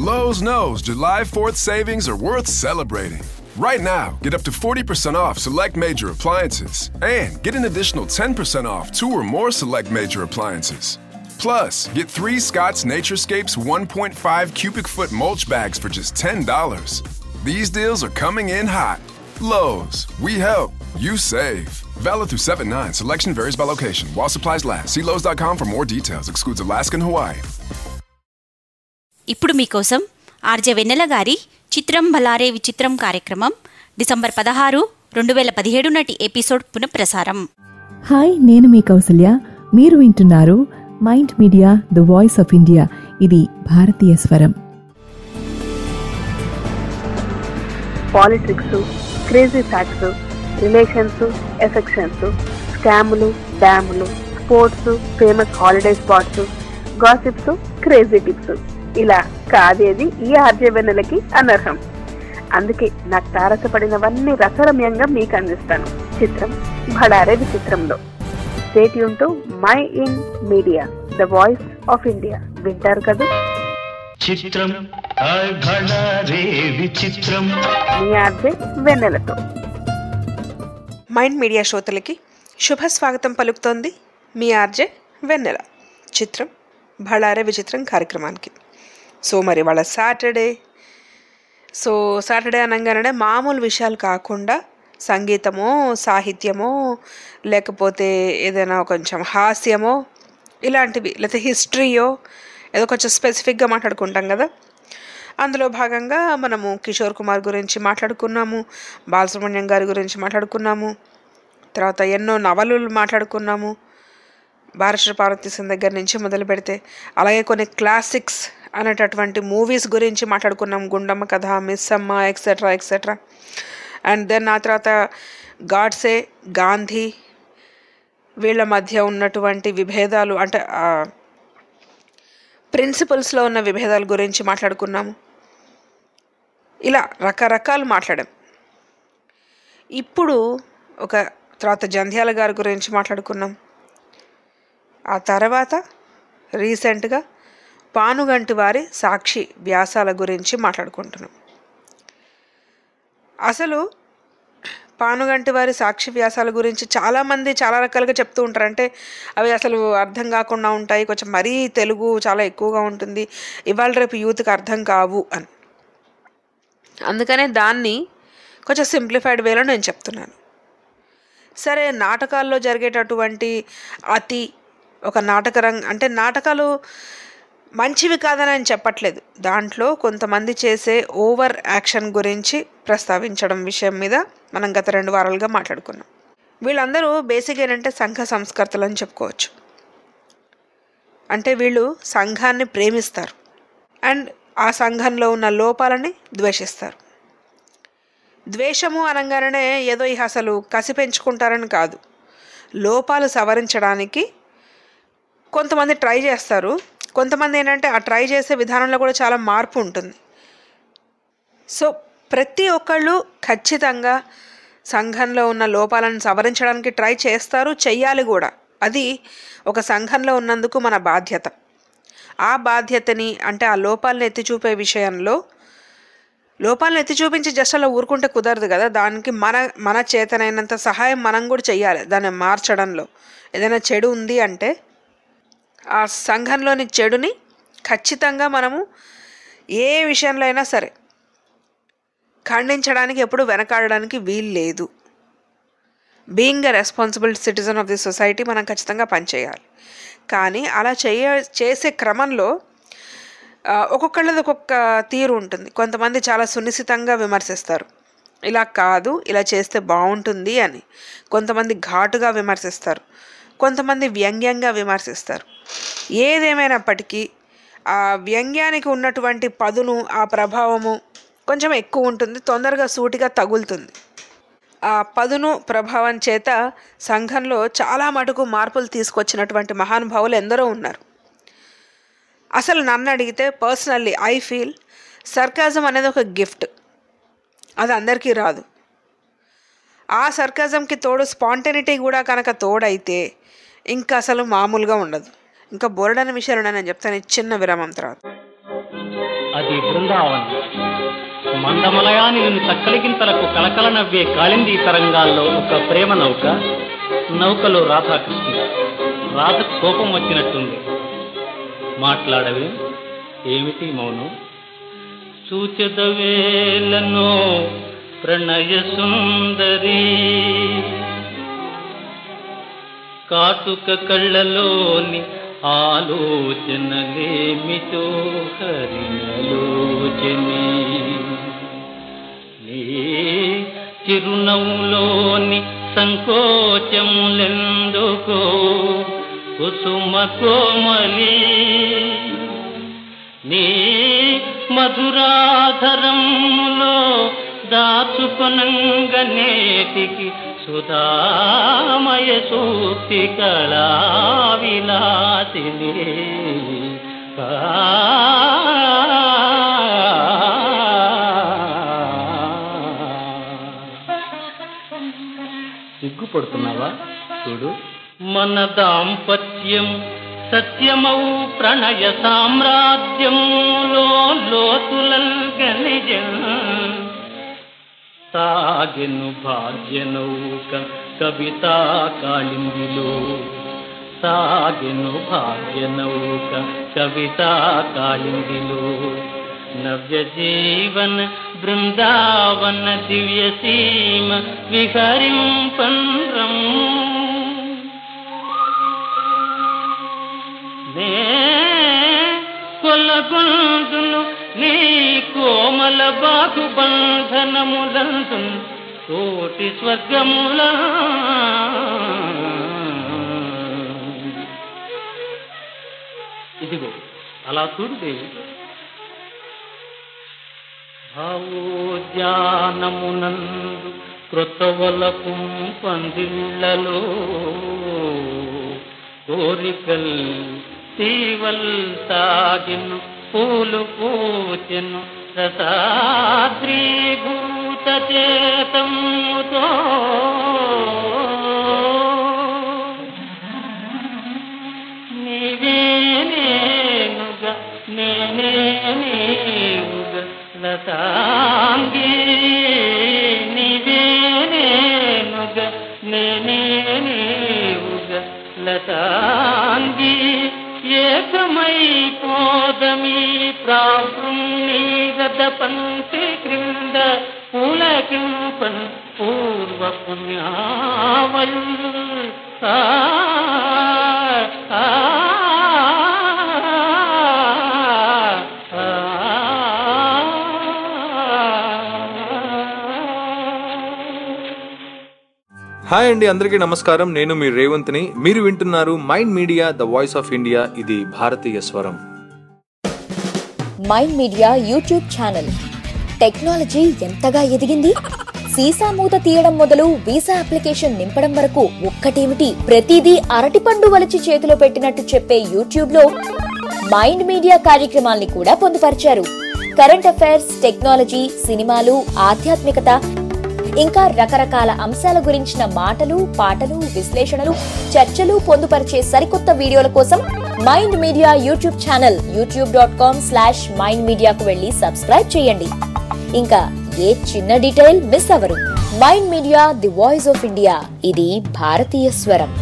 Lowe's knows July 4th savings are worth celebrating. Right now, get up to 40% off select major appliances and get an additional 10% off two or more select major appliances. Plus, get three Scott's Naturescapes 1.5 cubic foot mulch bags for just $10. These deals are coming in hot. Lowe's, we help, you save. Valid through 7 9. Selection varies by location. While supplies last, see Lowe's.com for more details. Excludes Alaska and Hawaii. ఇప్పుడు మీకోసం RJ వెన్నెల గారి చిత్రం భలారే విచిత్రం కార్యక్రమం December పదహారు రెండు వేల పదిహేడు నాటి ఎపిసోడ్ పునఃప్రసారం హాయ్ నేను మీ కౌసల్య మీరు వింటున్నారు mind media the voice of India ఇది భారతీయ స్వరం politics crazy facts relations affections స్కాములు డ్యాములు sports famous holiday spots gossips crazy tips ఇలా కాదేది ఈ ఆర్జవెన్నెలకి అనర్హం అందుకే నాకు తారసపడినవన్నీ రసరమ్యంగా మీకు అందిస్తాను చిత్రం భడారే విచిత్రంలో stay tuned to mind media the voice of India వింటారు కదా చిత్రం హాయ్ భళా రే విచిత్రం మీ ఆర్జే వెన్నెలతో మైండ్ మీడియా శ్రోతలకి శుభ స్వాగతం పలుకుతోంది మీ ఆర్జే వెన్నెల చిత్రం భళారే విచిత్రం కార్యక్రమానికి సో మరి వాళ్ళ సాటర్డే సో సాటర్డే అనగానే మామూలు విషయాలు కాకుండా సంగీతమో సాహిత్యమో లేకపోతే ఏదైనా కొంచెం హాస్యమో ఇలాంటివి లేకపోతే హిస్టరీయో ఏదో కొంచెం స్పెసిఫిక్గా మాట్లాడుకుంటాం కదా అందులో భాగంగా మనము కిషోర్ కుమార్ గురించి మాట్లాడుకున్నాము బాలసుబ్రహ్మణ్యం గారి గురించి మాట్లాడుకున్నాము తర్వాత ఎన్నో నవలలు మాట్లాడుకున్నాము భారత పార్వతీశం దగ్గర నుంచి మొదలు పెడితే అలాగే కొన్ని క్లాసిక్స్ అనేటటువంటి మూవీస్ గురించి మాట్లాడుకున్నాం గుండమ్మ కథ మిస్ అమ్మ ఎక్సెట్రా ఎక్సెట్రా అండ్ దెన్ ఆ తర్వాత గాడ్సే గాంధీ వీళ్ళ మధ్య ఉన్నటువంటి విభేదాలు అంటే ప్రిన్సిపల్స్లో ఉన్న విభేదాల గురించి మాట్లాడుకున్నాము ఇలా రకరకాలు మాట్లాడాం ఇప్పుడు ఒక తర్వాత జంధ్యాల గారి గురించి మాట్లాడుకున్నాం ఆ తర్వాత రీసెంట్గా పానుగంటి వారి సాక్షి వ్యాసాల గురించి మాట్లాడుకుంటున్నాం అసలు పానుగంటి వారి సాక్షి వ్యాసాల గురించి చాలామంది చాలా రకాలుగా చెప్తూ ఉంటారు అంటే అవి అసలు అర్థం కాకుండా ఉంటాయి కొంచెం మరీ తెలుగు చాలా ఎక్కువగా ఉంటుంది ఇవాళ రేపు యూత్కి అర్థం కావు అని అందుకనే దాన్ని కొంచెం సింప్లిఫైడ్ వేలో నేను చెప్తున్నాను సరే నాటకాల్లో జరిగేటటువంటి అతి ఒక నాటక రంగ అంటే నాటకాలు మంచివి కాదని నేను చెప్పట్లేదు దాంట్లో కొంతమంది చేసే ఓవర్ యాక్షన్ గురించి ప్రస్తావించడం విషయం మీద మనం గత రెండు వారాలుగా మాట్లాడుకున్నాం వీళ్ళందరూ బేసిక్ ఏంటంటే సంఘ సంస్కర్తలు అని చెప్పుకోవచ్చు అంటే వీళ్ళు సంఘాన్ని ప్రేమిస్తారు అండ్ ఆ సంఘంలో ఉన్న లోపాలని ద్వేషిస్తారు ద్వేషము అనగానే ఏదో ఇక అసలు కసి పెంచుకుంటారని కాదు లోపాలు సవరించడానికి కొంతమంది ట్రై చేస్తారు కొంతమంది ఏంటంటే ఆ ట్రై చేసే విధానంలో కూడా చాలా మార్పు ఉంటుంది సో ప్రతి ఒక్కళ్ళు ఖచ్చితంగా సంఘంలో ఉన్న లోపాలను సవరించడానికి ట్రై చేస్తారు చెయ్యాలి కూడా అది ఒక సంఘంలో ఉన్నందుకు మన బాధ్యత ఆ బాధ్యతని అంటే ఆ లోపాలను ఎత్తి చూపే విషయంలో లోపాలను ఎత్తి చూపించి జస్ట్ అలా ఊరుకుంటే కుదరదు కదా దానికి మన మన చేతనైనంత సహాయం మనం కూడా చెయ్యాలి దాన్ని మార్చడంలో ఏదైనా చెడు ఉంది అంటే ఆ సంఘంలోని చెడుని ఖచ్చితంగా మనము ఏ విషయంలో అయినా సరే ఖండించడానికి ఎప్పుడు వెనకాడడానికి వీలు లేదు being a responsible citizen of the society మనం ఖచ్చితంగా పనిచేయాలి కానీ అలా చేయ చేసే క్రమంలో ఆ, ఒక్కొక్కళ్ళది ఒక్కొక్క తీరు ఉంటుంది కొంతమంది చాలా సునిశ్చితంగా విమర్శిస్తారు ఇలా కాదు ఇలా చేస్తే బాగుంటుంది అని కొంతమంది ఘాటుగా విమర్శిస్తారు కొంతమంది వ్యంగ్యంగా విమర్శిస్తారు ఏదేమైనప్పటికీ ఆ వ్యంగ్యానికి ఉన్నటువంటి పదును ఆ ప్రభావము కొంచెం ఎక్కువ ఉంటుంది తొందరగా సూటిగా తగులుతుంది ఆ పదును ప్రభావం చేత సంఘంలో చాలా మటుకు మార్పులు తీసుకొచ్చినటువంటి మహానుభావులు ఎందరో ఉన్నారు అసలు నన్ను అడిగితే పర్సనల్లీ ఐ ఫీల్ సర్కాజం అనేది ఒక గిఫ్ట్ అది అందరికీ రాదు ఆ సర్కాజంకి తోడు స్పాంటనిటీ కూడా కనుక తోడైతే ఇంకా అసలు మామూలుగా ఉండదు ఇంకా బోరడని విషయాలు ఉన్నాయి నేను చెప్తాను ఈ చిన్న విరామం తర్వాత అది బృందావనం మందమలయాని నిన్ను చక్కలిగింతలకు కలకల నవ్వే కాళింది తరంగాల్లో ఒక ప్రేమ నౌక నౌకలో రాధాకృష్ణ రాధ కోపం వచ్చినట్టుంది మాట్లాడవే ఏమిటి మౌనం సూచదవేలను ప్రణయ సుందరి కాటుక కళ్ళలోని ఆలోచనలేమిటో హరిలోచని నీ చిరునవ్వులోని సంకోచములెందుకో కుసుమ కోమలి నీ మధురాధరములో దాచుకొనంగ నేటికి సుధామయ సూక్తి కళా విలాసిని సిగ్గుపడుతున్నావా చూడు మన దాంపత్యం సత్యమౌ ప్రణయ సామ్రాజ్యంలో లోతులల్గనిజం సాగెను భాగ్యనౌక కవితా కాళిందిలో సాగెను భాగ్యనౌక కవితా కాళిందిలో నవ్య జీవన బృందావన దివ్య సీమ విహరింపన్రం నే కొల్లగొందును నీ కోమల బాకు బంధనములందు కోటి స్వర్గముల ఇదిగో అలా చూడు దేవి భావోద్యానమునందు క్రొత్తవలకు పందిళ్ళలో కోరికల్ తీవల్ సాగిను పూలు పూచెను రసాద్రీభూత చేతముతో నీవే నేనుగా నేనే నీవుగా లతాంగి నీవే నేనుగా నేనే నీవుగా లతాంగి ఏకమై పోదమి ప్రాభృం నీగద పంక్తి క్రింద పులకింపన్ పూర్వ పుణ్యావల్ ఆ ఆ, హాయ్ అండి అందరికీ నమస్కారం నేను మీ రేవంత్ని మీరు వింటున్నారు mind media the voice of India ఇది భారతీయ స్వరం mind media YouTube channel technology ఎంతగా ఎదిగింది సీసా మూత తీయడం మొదలు వీసా అప్లికేషన్ నింపడం వరకు ఒక్కటేమిటి ప్రతిదీ అరటిపండు వలిచి చేతిలో పెట్టినట్టు చెప్పే యూట్యూబ్ లో మైండ్ మీడియా కార్యక్రమాల్ని కూడా పొందుపరిచారు కరెంట్ అఫైర్స్ టెక్నాలజీ సినిమాలు ఆధ్యాత్మికత ఇంకా రకరకాల అంశాల గురించిన మాటలు పాటలు విశ్లేషణలు చర్చలు పొందుపరిచే సరికొత్త వీడియోల కోసం mind media YouTube channel YouTube dot com slash mind మీడియాకు వెళ్ళి సబ్స్క్రైబ్ చేయండి ఇంకా ఏ చిన్న డీటెయిల్ మిస్ అవ్వరు mind media the voice of India ఇది భారతీయ స్వరం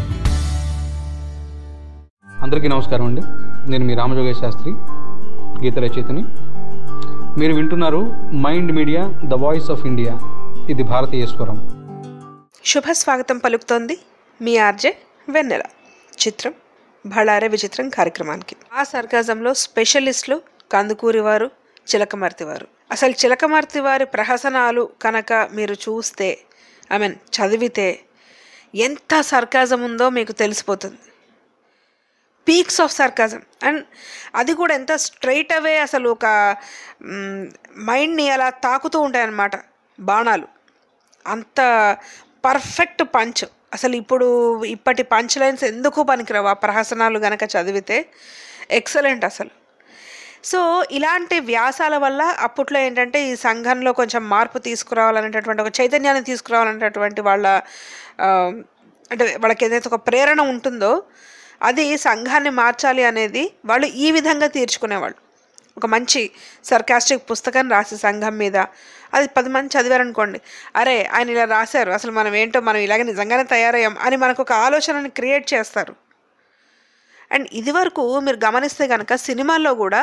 అందరికీ నమస్కారం అండి నేను మీ రామజోగేశ్ శాస్త్రి గీత రచయితని మీరు వింటున్నారు mind media the voice of India ఇది భారతీయ స్వరం శుభ స్వాగతం పలుకుతోంది మీ ఆర్జే వెన్నెల చిత్రం భళారే విచిత్రం కార్యక్రమానికి ఆ సర్గాజంలో స్పెషలిస్టులు కందుకూరి వారు చిలకమర్తి వారు అసలు చిలకమర్తి వారి ప్రహసనాలు కనుక మీరు చూస్తే ఐ మీన్ చదివితే ఎంత సర్కాజం ఉందో మీకు తెలిసిపోతుంది పీక్స్ ఆఫ్ సర్కాజం అండ్ అది కూడా ఎంత స్ట్రైట్ అవే అసలు ఒక మైండ్ని అలా తాకుతూ ఉంటాయన్నమాట బాణాలు అంత పర్ఫెక్ట్ పంచ్ అసలు ఇప్పుడు ఇప్పటి పంచ్ లైన్స్ ఎందుకు పనికిరావు ఆ ప్రహసనాలు గనక చదివితే ఎక్సలెంట్ అసలు సో ఇలాంటి వ్యాసాల వల్ల అప్పట్లో ఏంటంటే ఈ సంఘంలో కొంచెం మార్పు తీసుకురావాలనేటటువంటి ఒక చైతన్యాన్ని తీసుకురావాలనేటటువంటి వాళ్ళ ఆ, అంటే వాళ్ళకి ఏదైతే ఒక ప్రేరణ ఉంటుందో అది సంఘాన్ని మార్చాలి అనేది వాళ్ళు ఈ విధంగా తీర్చుకునేవాళ్ళు ఒక మంచి సర్కాస్టిక్ పుస్తకం రాసి సంఘం మీద అది పది మంది చదివారనుకోండి అరే ఆయన ఇలా రాశారు అసలు మనం ఏంటో మనం ఇలాగే నిజంగానే తయారయ్యాం అని మనకు ఒక ఆలోచనని క్రియేట్ చేస్తారు అండ్ ఇది వరకు మీరు గమనిస్తే కనుక సినిమాల్లో కూడా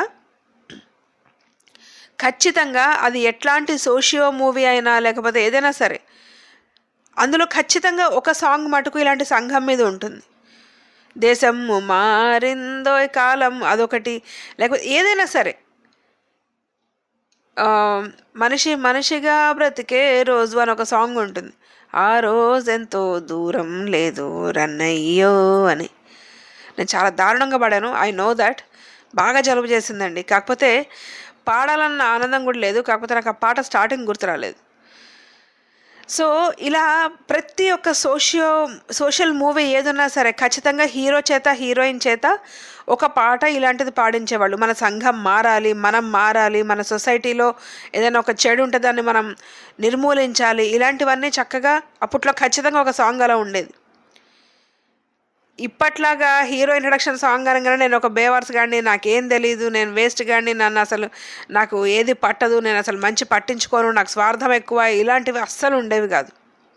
ఖచ్చితంగా అది ఎట్లాంటి సోషియో మూవీ అయినా లేకపోతే ఏదైనా సరే అందులో ఖచ్చితంగా ఒక సాంగ్ మటుకు ఇలాంటి సంఘం మీద ఉంటుంది దేశం మారిందో కాలం అదొకటి లేకపోతే ఏదైనా సరే ఆ, మనిషి మనిషిగా బ్రతికే రోజు అని ఒక సాంగ్ ఉంటుంది ఆ రోజు ఎంతో దూరం లేదు రన్నయ్యో అని నేను చాలా దారుణంగా పాడాను ఐ నో దట్ బాగా జలుబు చేసిందండి కాకపోతే పాడాలన్న ఆనందం కూడా లేదు కాకపోతే నాకు ఆ పాట స్టార్టింగ్ గుర్తు రాలేదు సో ఇలా ప్రతి ఒక్క సోషియో సోషల్ మూవీ ఏదున్నా సరే ఖచ్చితంగా హీరో చేత హీరోయిన్ చేత ఒక పాట ఇలాంటిది పాడించేవాళ్ళు మన సంఘం మారాలి మనం మారాలి మన సొసైటీలో ఏదైనా ఒక చెడు ఉంటే దాన్ని మనం నిర్మూలించాలి ఇలాంటివన్నీ చక్కగా అప్పట్లో ఖచ్చితంగా ఒక సాంగ్ అలా ఉండేది ఇప్పట్లాగా హీరో ఇంట్రడక్షన్ సాంగ్ అనగానే నేను ఒక బేవర్స్ గాడిని నాకేం తెలీదు నేను వేస్ట్ గాడిని నన్ను అసలు నాకు ఏది పట్టదు నేను అసలు మంచి పట్టించుకోను నాకు స్వార్థం ఎక్కువ ఇలాంటివి అస్సలు ఉండేవి కాదు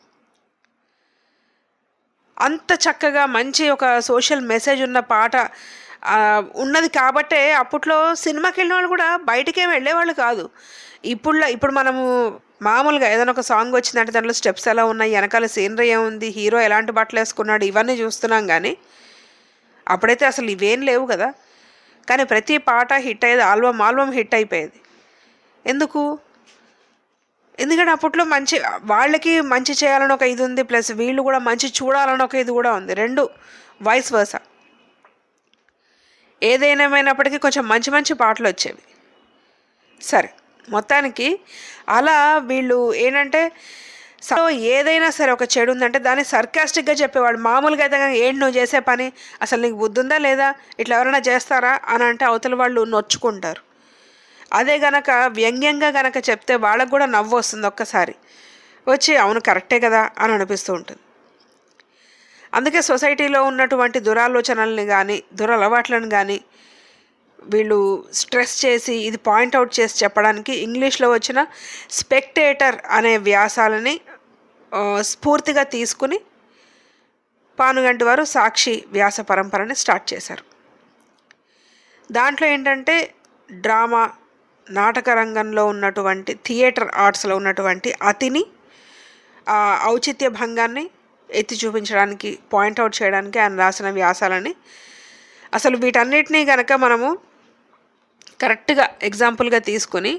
అంత చక్కగా మంచి ఒక సోషల్ మెసేజ్ ఉన్న పాట ఆ, ఉన్నది కాబట్టే అప్పట్లో సినిమాకి వెళ్ళిన వాళ్ళు కూడా బయటికేం వెళ్ళేవాళ్ళు కాదు ఇప్పుడు ఇప్పుడు మనము మామూలుగా ఏదైనా ఒక సాంగ్ వచ్చిందంటే దాంట్లో స్టెప్స్ ఎలా ఉన్నాయి వెనకాల సీనరీ ఏముంది హీరో ఎలాంటి బట్టలు వేసుకున్నాడు ఇవన్నీ చూస్తున్నాం కానీ అప్పుడైతే అసలు ఇవేం లేవు కదా కానీ ప్రతి పాట హిట్ అయ్యేది ఆల్బమ్ ఆల్బమ్ హిట్ అయిపోయేది ఎందుకు ఎందుకంటే అప్పట్లో మంచి వాళ్ళకి మంచి చేయాలని ఒక ఇది ఉంది ప్లస్ వీళ్ళు కూడా మంచి చూడాలని ఒక ఇది కూడా ఉంది రెండు వైస్ వర్స ఏదైనామైనప్పటికీ కొంచెం మంచి మంచి పాటలు వచ్చేవి సరే మొత్తానికి అలా వీళ్ళు ఏంటంటే సో ఏదైనా సరే ఒక చెడు ఉందంటే దాన్ని సర్కాస్టిక్గా చెప్పేవాడు మామూలుగా అయితే కనుక ఏంటి నువ్వు చేసే పని అసలు నీకు బుద్ధి ఉందా లేదా ఇట్లా ఎవరైనా చేస్తారా అని అంటే అవతల వాళ్ళు నొచ్చుకుంటారు అదే గనక వ్యంగ్యంగా గనక చెప్తే వాళ్ళకు కూడా నవ్వు వస్తుంది ఒక్కసారి వచ్చి అవును కరెక్టే కదా అని అనిపిస్తూ ఉంటుంది అందుకే సొసైటీలో ఉన్నటువంటి దురాలోచనల్ని కానీ దురలవాట్లను కానీ వీళ్ళు స్ట్రెస్ చేసి ఇది పాయింట్అవుట్ చేసి చెప్పడానికి ఇంగ్లీష్లో వచ్చిన స్పెక్టేటర్ అనే వ్యాసాలని ఆ, స్ఫూర్తిగా తీసుకుని పానుగంటి వారు సాక్షి వ్యాస పరంపరని స్టార్ట్ చేశారు దాంట్లో ఏంటంటే డ్రామా నాటక రంగంలో ఉన్నటువంటి థియేటర్ ఆర్ట్స్లో ఉన్నటువంటి అతిని ఆ ఔచిత్య భంగాన్ని ఎత్తి చూపించడానికి పాయింట్అవుట్ చేయడానికి ఆయన రాసిన వ్యాసాలని అసలు వీటన్నిటినీ కనుక మనము కరెక్ట్గా ఎగ్జాంపుల్గా తీసుకొని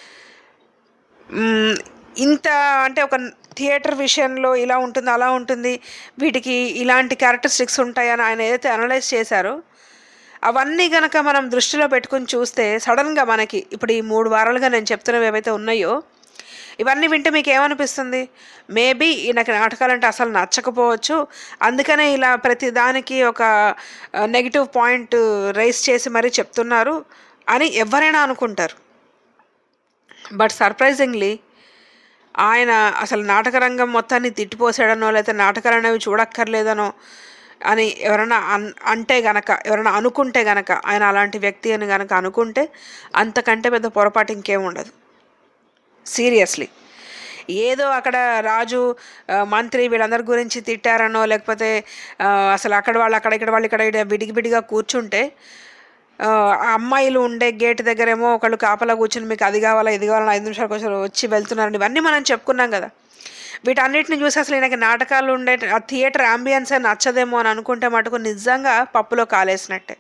మ్, ఇంత అంటే ఒక థియేటర్ విషయంలో ఇలా ఉంటుంది అలా ఉంటుంది వీటికి ఇలాంటి క్యారెక్టరిస్టిక్స్ ఉంటాయని ఆయన ఏదైతే అనలైజ్ చేశారో అవన్నీ గనక మనం దృష్టిలో పెట్టుకుని చూస్తే సడన్గా మనకి ఇప్పుడు ఈ మూడు వారాలుగా నేను చెప్తున్నవి ఏవైతే ఉన్నాయో ఇవన్నీ వింటే మీకు ఏమనిపిస్తుంది మేబీ ఈయనకి నాటకాలంటే అసలు నచ్చకపోవచ్చు అందుకనే ఇలా ప్రతి దానికి ఒక నెగిటివ్ పాయింట్ రైస్ చేసి మరీ చెప్తున్నారు అని ఎవరైనా అనుకుంటారు బట్ సర్ప్రైజింగ్లీ ఆయన అసలు నాటక రంగం మొత్తాన్ని తిట్టిపోసాడనో లేకపోతే నాటకాలు అనేవి చూడక్కర్లేదనో అని ఎవరైనా అన్ అంటే గనక ఎవరైనా అనుకుంటే గనక ఆయన అలాంటి వ్యక్తి అని గనక అనుకుంటే అంతకంటే పెద్ద పొరపాటు ఇంకేం ఉండదు సీరియస్లీ ఏదో అక్కడ రాజు ఆ, మంత్రి వీళ్ళందరి గురించి తిట్టారనో లేకపోతే ఆ, అసలు అక్కడ వాళ్ళు అక్కడ ఇక్కడ వాళ్ళు ఇక్కడ ఇక్కడ విడిగి విడిగా కూర్చుంటే ఆ ఆ అమ్మాయిలు ఉండే గేట్ దగ్గరేమో ఒకళ్ళు కాపలా కూర్చుని మీకు అది కావాలా ఇది కావాలా ఐదు నిమిషాలకు వచ్చి వచ్చి వెళ్తున్నారని ఇవన్నీ మనం చెప్పుకున్నాం కదా వీటన్నిటిని చూసి అసలు ఈయనకి నాటకాలు ఉండే ఆ థియేటర్ అంబియన్స్ నచ్చదేమో అని అనుకుంటే మటుకు నిజంగా పప్పులో కాలేసినట్టే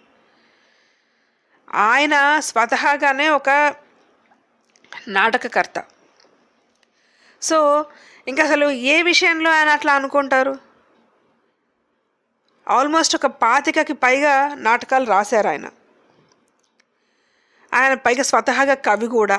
ఆయన స్వతహాగానే ఒక నాటకకర్త సో ఇంకా అసలు ఏ విషయంలో ఆయన అట్లా అనుకుంటారు ఆల్మోస్ట్ ఒక పాతికకి పైగా నాటకాలు రాశారు ఆయన ఆయన పైగా స్వతహాగా కవి కూడా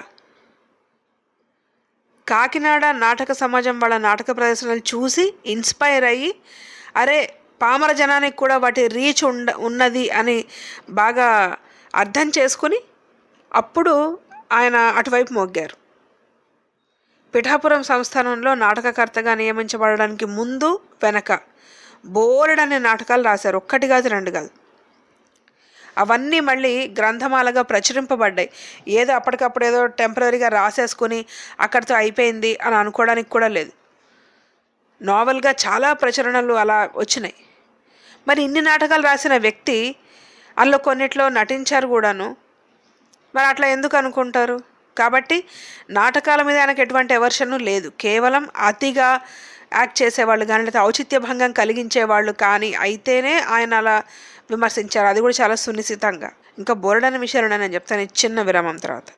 కాకినాడ నాటక సమాజం వాళ్ళ నాటక ప్రదర్శనలు చూసి ఇన్స్పైర్ అయ్యి అరే పామర జనానికి కూడా వాటి రీచ్ ఉండ ఉన్నది అని బాగా అర్థం చేసుకుని అప్పుడు ఆయన అటువైపు మొగ్గారు పిఠాపురం సంస్థానంలో నాటకకర్తగా నియమించబడడానికి ముందు వెనక బోలెడనే నాటకాలు రాశారు ఒక్కటి కాదు రెండు కాదు అవన్నీ మళ్ళీ గ్రంథమాలగా ప్రచురింపబడ్డాయి ఏదో అప్పటికప్పుడు ఏదో టెంపరీగా రాసేసుకుని అక్కడితో అయిపోయింది అని అనుకోవడానికి కూడా లేదు నావల్గా చాలా ప్రచురణలు అలా వచ్చినాయి మరి ఇన్ని నాటకాలు రాసిన వ్యక్తి అందులో కొన్నిట్లో నటించారు కూడాను మరి అట్లా ఎందుకు అనుకుంటారు కాబట్టి నాటకాల మీద ఆయనకు ఎటువంటి ఎవర్షను లేదు కేవలం అతిగా యాక్ట్ చేసేవాళ్ళు కానీ లేకపోతే ఔచిత్య భంగం కలిగించేవాళ్ళు కానీ అయితేనే ఆయన అలా విమర్శించారు అది కూడా చాలా సునిశ్చితంగా ఇంకా బోరడని విషయాలు నేను చెప్తాను ఈ చిన్న విరామం తర్వాత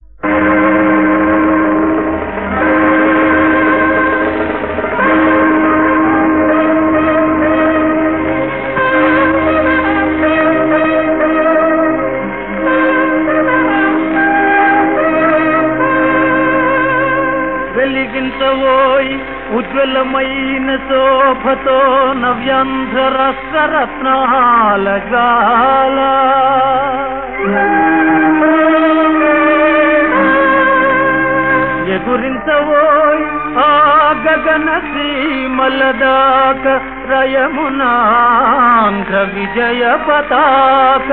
వెలిగించవోయ్ ఉజ్వలమైన శోభతో నవ్యాంధ్ర రత్నాల జ్వాల ఎగురించవోయ్ ఆ గగన సీమల దాక రయమునాంధ్ర విజయ పతాక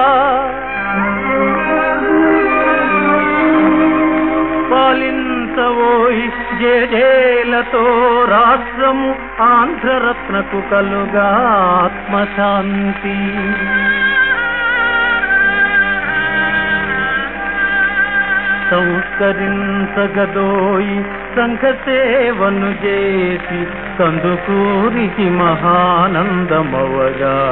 పాలించవోయ్ జేజేలతో రాష్ట్రము ఆంధ్రరత్నకు కలుగా ఆత్మశాంతి సంస్కరించగదోయి సంఘ సేవను చేసి కందుకూరికి మహానందమవగా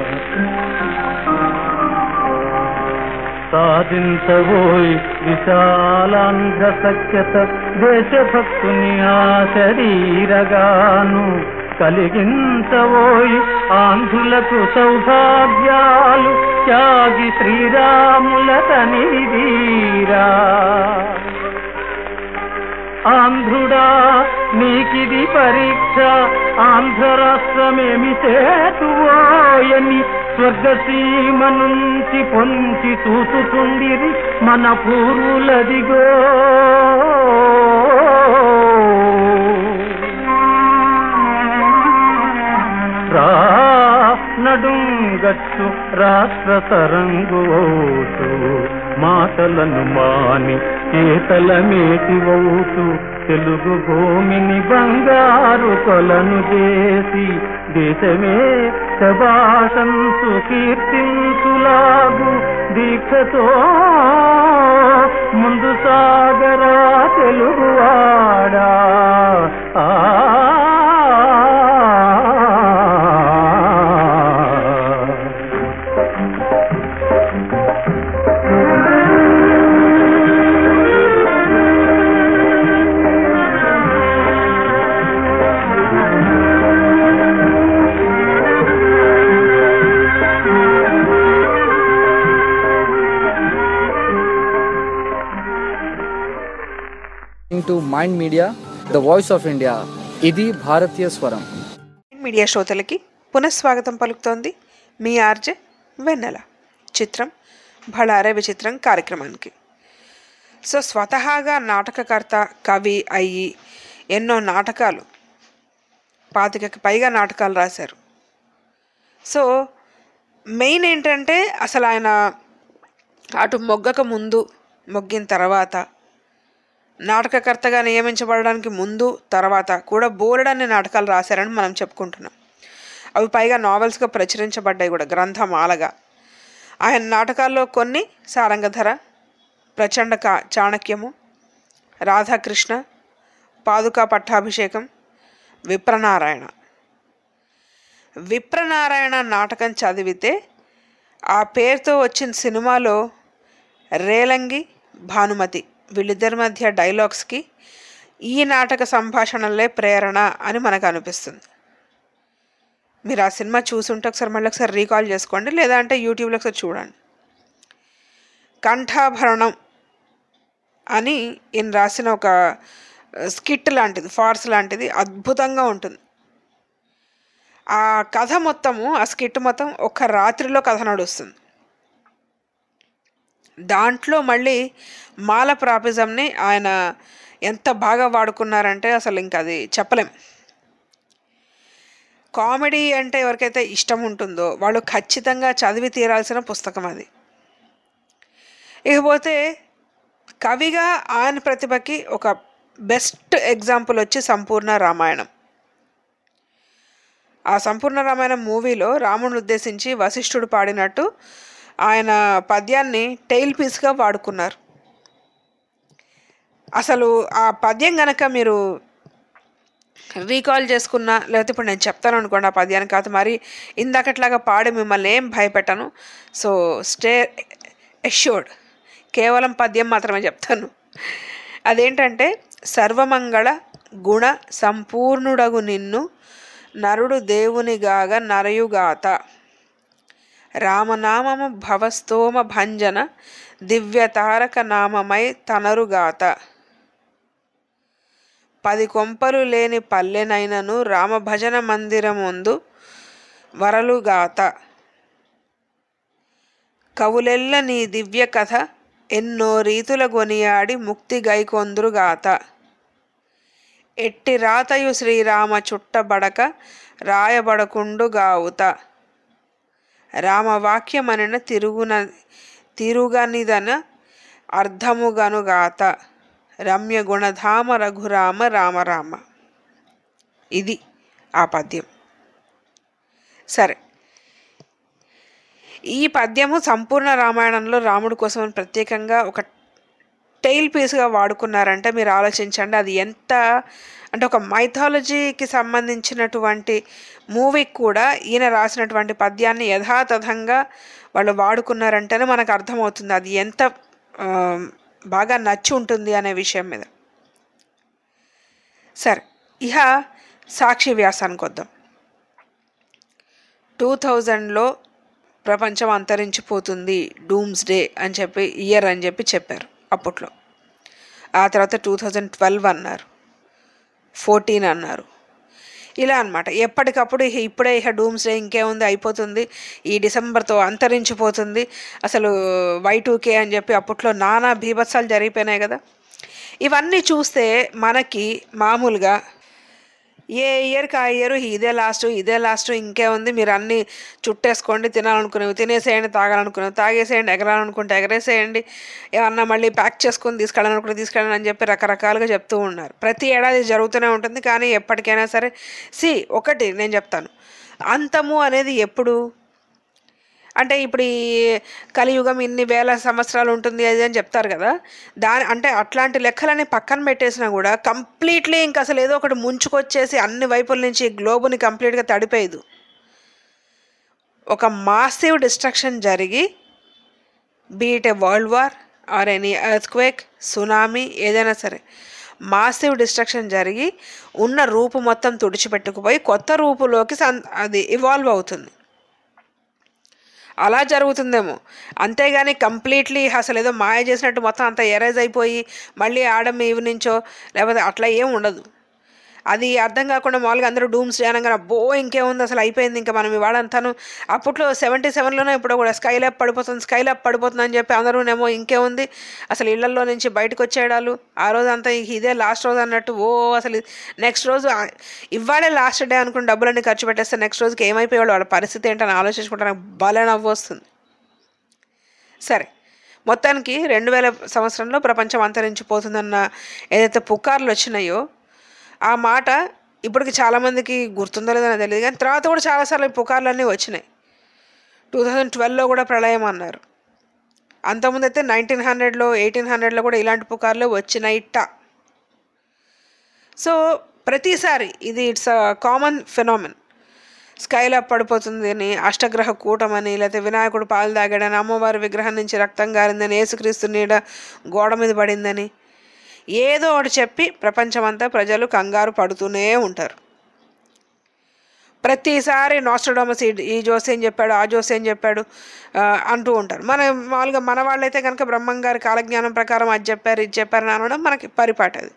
సాధించబోయ్ విశాలాంధ్ర సఖ్యత దేశభక్తుని ఆ శరీరగాను కలిగించబోయ్ ఆంధ్రులకు సౌభాగ్యాలు త్యాగి శ్రీరాముల తనివీరా ఆంధ్రుడా నీకిది పరీక్ష ఆంధ్ర రాష్ట్రమేమి చేతువోయని స్వర్గసీమ నుంచి పొంచి చూసుతుండిరి మన పూర్వులదిగో రా నడుంగట్టు రాష్ట్ర తరంగువౌతూ మాటలను మాని చేతల మేటివౌతూ తెలుగు భూమిని బంగారు కొలను చేసి దేశమే శభాషంసు కీర్తించులాగు దీక్షతో ముందు సాగరా తెలుగువాడా ఆ to mind media the voice of India ఇది భారతీయ స్వరం మీడియా శ్రోతలకి పునఃస్వాగతం పలుకుతోంది మీ ఆర్జే వెన్నెల చిత్రం భళారే విచిత్రం కార్యక్రమానికి సో స్వతహాగా నాటకకర్త కవి అయ్యి ఎన్నో నాటకాలు పాతికకి పైగా నాటకాలు రాశారు సో మెయిన్ ఏంటంటే అసలు ఆయన అటు మొగ్గక ముందు మొగ్గిన తర్వాత నాటకకర్తగా నియమించబడడానికి ముందు తర్వాత కూడా బోలెడన్ని నాటకాలు రాశారని మనం చెప్పుకుంటున్నాం అవి పైగా నావెల్స్గా ప్రచురించబడ్డాయి కూడా గ్రంథమాలగా ఆయన నాటకాల్లో కొన్ని సారంగధర ప్రచండ కా చాణక్యము రాధాకృష్ణ పాదుకా పట్టాభిషేకం విప్రనారాయణ విప్రనారాయణ నాటకం చదివితే ఆ పేరుతో వచ్చిన సినిమాలో రేలంగి భానుమతి వీళ్ళిద్దరి మధ్య డైలాగ్స్కి ఈ నాటక సంభాషణలే ప్రేరణ అని మనకు అనిపిస్తుంది మీరు ఆ సినిమా చూసుంటే ఒకసారి మళ్ళీ ఒకసారి రీకాల్ చేసుకోండి లేదా అంటే యూట్యూబ్లో ఒకసారి చూడండి కంఠాభరణం అని ఈయన రాసిన ఒక స్కిట్ లాంటిది ఫార్స్ లాంటిది అద్భుతంగా ఉంటుంది ఆ కథ మొత్తము ఆ స్కిట్ మొత్తం ఒక రాత్రిలో కథ నడుస్తుంది దాంట్లో మళ్ళీ మాల ప్రాపిజంని ఆయన ఎంత బాగా వాడుకున్నారంటే అసలు ఇంకా అది చెప్పలేం కామెడీ అంటే ఎవరికైతే ఇష్టం ఉంటుందో వాళ్ళు ఖచ్చితంగా చదివి తీరాల్సిన పుస్తకం అది ఇకపోతే కవిగా ఆయన ప్రతిభకి ఒక బెస్ట్ ఎగ్జాంపుల్ వచ్చి సంపూర్ణ రామాయణం ఆ సంపూర్ణ రామాయణం మూవీలో రాముడిని ఉద్దేశించి వశిష్ఠుడు పాడినట్టు ఆయన పద్యాన్ని టెయిల్ పీస్గా వాడుకున్నారు అసలు ఆ పద్యం గనక మీరు రీకాల్ చేసుకున్నా లేకపోతే ఇప్పుడు నేను చెప్తాను అనుకోండి ఆ పద్యాన్ని కాదు మరి ఇందాకట్లాగా పాడి మిమ్మల్ని ఏం భయపెట్టను సో స్టే ఎష్యూర్డ్ కేవలం పద్యం మాత్రమే చెప్తాను అదేంటంటే సర్వమంగళ గుణ సంపూర్ణుడగు నిన్ను నరుడు దేవునిగాగ నరయుగాత రామనామము భవస్తోమ భంజన దివ్య తారక నామమై తనరుగాత పది కొంపలు లేని పల్లెనైనను రామభజన మందిరముందు వరలుగాత కవులెల్ల నీ దివ్య కథ ఎన్నో రీతుల గొనియాడి ముక్తి గైకొందురుగాత ఎట్టి రాతయు శ్రీరామ చుట్టబడక రాయబడకుండు గావుత రామవాక్యమనిన తిరుగున తిరుగనిదన అర్థముగనుగాత రమ్య గుణధామ రఘురామ రామ రామ ఇది ఆ పద్యం సరే ఈ పద్యము సంపూర్ణ రామాయణంలో రాముడి కోసం అని ప్రత్యేకంగా ఒక టైల్ పీస్గా వాడుకున్నారంటే మీరు ఆలోచించండి అది ఎంత అంటే ఒక మైథాలజీకి సంబంధించినటువంటి మూవీకి కూడా ఈయన రాసినటువంటి పద్యాన్ని యథాతథంగా వాళ్ళు వాడుకున్నారంటేనే మనకు అర్థమవుతుంది అది ఎంత ఆ, బాగా నచ్చి ఉంటుంది అనే విషయం మీద సరే ఇహ సాక్షి వ్యాసానికి వద్దాం టూ థౌజండ్లో ప్రపంచం అంతరించిపోతుంది డూమ్స్ డే అని చెప్పి ఇయర్ అని చెప్పి చెప్పారు అప్పట్లో ఆ తర్వాత టూ థౌజండ్ ట్వెల్వ్ అన్నారు ఫోర్టీన్ అన్నారు ఇలా అన్నమాట ఎప్పటికప్పుడు ఇహ ఇప్పుడే ఇహ డూమ్స్ డే ఇంకేముంది అయిపోతుంది ఈ డిసెంబర్తో అంతరించిపోతుంది అసలు వై కే అని చెప్పి అప్పట్లో నానా బీభత్సాలు జరిగిపోయినాయి కదా ఇవన్నీ చూస్తే మనకి మామూలుగా ఏ ఇయర్కి ఆ ఇయర్ ఇదే లాస్ట్ ఇదే లాస్ట్ ఇంకే ఉంది మీరు అన్నీ చుట్టేసుకోండి తినాలనుకునేవి తినేసేయండి తాగాలనుకునేవి తాగేసేయండి ఎగరాలనుకుంటే ఎగరేసేయండి ఏమన్నా మళ్ళీ ప్యాక్ చేసుకొని తీసుకెళ్ళాలనుకుంటే తీసుకెళ్ళండి అని చెప్పి రకరకాలుగా చెప్తూ ఉన్నారు ప్రతి ఏడాది జరుగుతూనే ఉంటుంది కానీ ఎప్పటికైనా సరే సి ఒకటి నేను చెప్తాను అంతము అనేది ఎప్పుడు అంటే ఇప్పుడు ఈ కలియుగం ఇన్ని వేల సంవత్సరాలు ఉంటుంది అది అని చెప్తారు కదా దాని అంటే అట్లాంటి లెక్కలని పక్కన పెట్టేసినా కూడా కంప్లీట్లీ ఇంకా అసలు ఏదో ఒకటి ముంచుకొచ్చేసి అన్ని వైపుల నుంచి ఈ గ్లోబుని కంప్లీట్గా తడిపేయదు ఒక మాసివ్ డిస్ట్రక్షన్ జరిగి be it a world war or any earthquake tsunami ఏదైనా సరే మాసివ్ డిస్ట్రక్షన్ జరిగి ఉన్న రూపు మొత్తం తుడిచిపెట్టుకుపోయి కొత్త రూపులోకి సన్ అది ఇవాల్వ్ అవుతుంది అలా జరుగుతుందేమో అంతేగాని కంప్లీట్లీ అసలు ఏదో మాయ చేసినట్టు మొత్తం అంతా ఎరేజ్ అయిపోయి మళ్ళీ ఆడమ్ ఈవ్ నుంచో లేకపోతే అట్లా ఏం ఉండదు అది అర్థం కాకుండా మామూలుగా అందరూ డూమ్స్ అనగానే అబ్బో ఇంకేముంది అసలు అయిపోయింది ఇంకా మనం ఇవాళ అంతాను అప్పట్లో సెవెంటీ సెవెన్లోనే ఇప్పుడు కూడా స్కై ల్యాబ్ పడిపోతుంది స్కై ల్యాబ్ పడిపోతుంది అని చెప్పి అందరూనేమో ఇంకేముంది అసలు ఇళ్లలో నుంచి బయటకు వచ్చేయడాలు ఆ రోజు అంతా ఇంక ఇదే లాస్ట్ రోజు అన్నట్టు ఓ అసలు నెక్స్ట్ రోజు ఆ- ఇవాళే లాస్ట్ డే అనుకుని డబ్బులన్నీ ఖర్చు పెట్టేస్తే నెక్స్ట్ రోజుకి ఏమైపోయాడు వాళ్ళ పరిస్థితి ఏంటని ఆలోచించుకుంటే నాకు భలే నవ్వు వస్తుంది సరే మొత్తానికి రెండు వేల సంవత్సరంలో ప్రపంచం అంతరించిపోతుందన్న ఏదైతే పుకార్లు వచ్చినాయో ఆ మాట ఇప్పటికి చాలామందికి గుర్తుందో లేదో నాకు తెలియదు కానీ తర్వాత కూడా చాలాసార్లు ఈ పుకార్లన్నీ వచ్చినాయి టూ థౌజండ్ ట్వెల్వ్లో కూడా ప్రళయం అన్నారు అంతకుముందు అయితే నైన్టీన్ హండ్రెడ్లో ఎయిటీన్ హండ్రెడ్లో కూడా ఇలాంటి పుకార్లు వచ్చినాయిట సో ప్రతిసారి ఇది it's uh common phenomenon Skylab పడిపోతుంది అని అష్టగ్రహ కూటమని లేకపోతే వినాయకుడు పాలు తాగాడని అమ్మవారి విగ్రహం నుంచి రక్తం గారిందని యేసుక్రీస్తు నీడ గోడ మీద పడిందని ఏదో ఒకటి చెప్పి ప్రపంచమంతా ప్రజలు కంగారు పడుతూనే ఉంటారు ప్రతిసారి నాస్ట్రోడామస్ ఈ ఈ జోసేం చెప్పాడు ఆ జోసేం చెప్పాడు ఆ, అంటూ ఉంటారు మన మామూలుగా మన వాళ్ళైతే కనుక బ్రహ్మం గారి కాలజ్ఞానం ప్రకారం అది చెప్పారు ఇది చెప్పారు అని అనడం మనకి పరిపాటది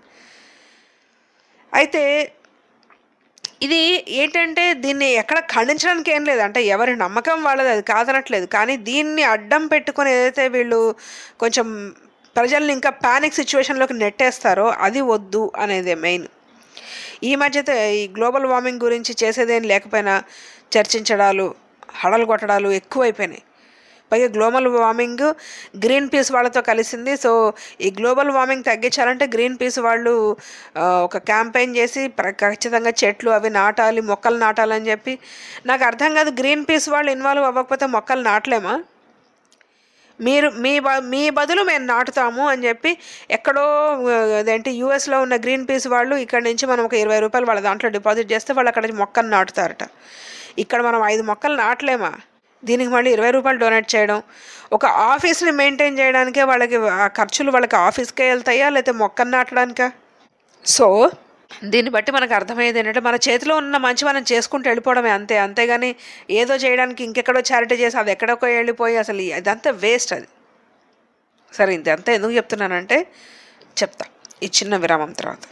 అయితే ఇది ఏంటంటే దీన్ని ఎక్కడ ఖండించడానికి ఏం లేదు అంటే ఎవరి నమ్మకం వాళ్ళది అది కాదనట్లేదు కానీ దీన్ని అడ్డం పెట్టుకొని ఏదైతే వీళ్ళు కొంచెం ప్రజల్ని ఇంకా ప్యానిక్ సిచ్యువేషన్లోకి నెట్టేస్తారో అది వద్దు అనేదే మెయిన్ ఈ మధ్య అయితే ఈ గ్లోబల్ వార్మింగ్ గురించి చేసేదేం లేకపోయినా చర్చించడాలు హడలు కొట్టడాలు ఎక్కువైపోయినాయి పైగా గ్లోబల్ వార్మింగ్ గ్రీన్ పీస్ వాళ్ళతో కలిసింది సో ఈ గ్లోబల్ వార్మింగ్ తగ్గించాలంటే గ్రీన్ పీస్ వాళ్ళు ఆ, ఒక క్యాంపెయిన్ చేసి ప్ర- ఖచ్చితంగా చెట్లు అవి నాటాలి మొక్కలు నాటాలని చెప్పి నాకు అర్థం కాదు గ్రీన్ పీస్ వాళ్ళు ఇన్వాల్వ్ అవ్వకపోతే మొక్కలు నాటలేమా మీరు మీ బ మీ బదులు మేము నాటుతాము అని చెప్పి ఎక్కడో ఆ, అదేంటి యూఎస్లో ఉన్న గ్రీన్ పీస్ వాళ్ళు ఇక్కడ నుంచి మనం ఒక ఇరవై రూపాయలు వాళ్ళ దాంట్లో డిపాజిట్ చేస్తే వాళ్ళు అక్కడ మొక్కలు నాటుతారట ఇక్కడ మనం ఐదు మొక్కలు నాటలేమా దీనికి మళ్ళీ ఇరవై రూపాయలు డొనేట్ చేయడం ఒక ఆఫీస్ని మెయింటైన్ చేయడానికే వాళ్ళకి ఆ ఖర్చులు వాళ్ళకి ఆఫీస్కే వెళ్తాయా లేకపోతే మొక్కలు నాటడానికా సో దీన్ని బట్టి మనకు అర్థమయ్యేది ఏంటంటే మన చేతిలో ఉన్న మంచి మనం చేసుకుంటూ వెళ్ళిపోవడమే అంతే అంతేగాని ఏదో చేయడానికి ఇంకెక్కడో చారిటీ చేసి అది ఎక్కడికో వెళ్ళిపోయి అసలు ఇదంతా వేస్ట్ అది సరే ఇదంతా ఎందుకు చెప్తున్నానంటే చెప్తా ఈ చిన్న విరామం తర్వాత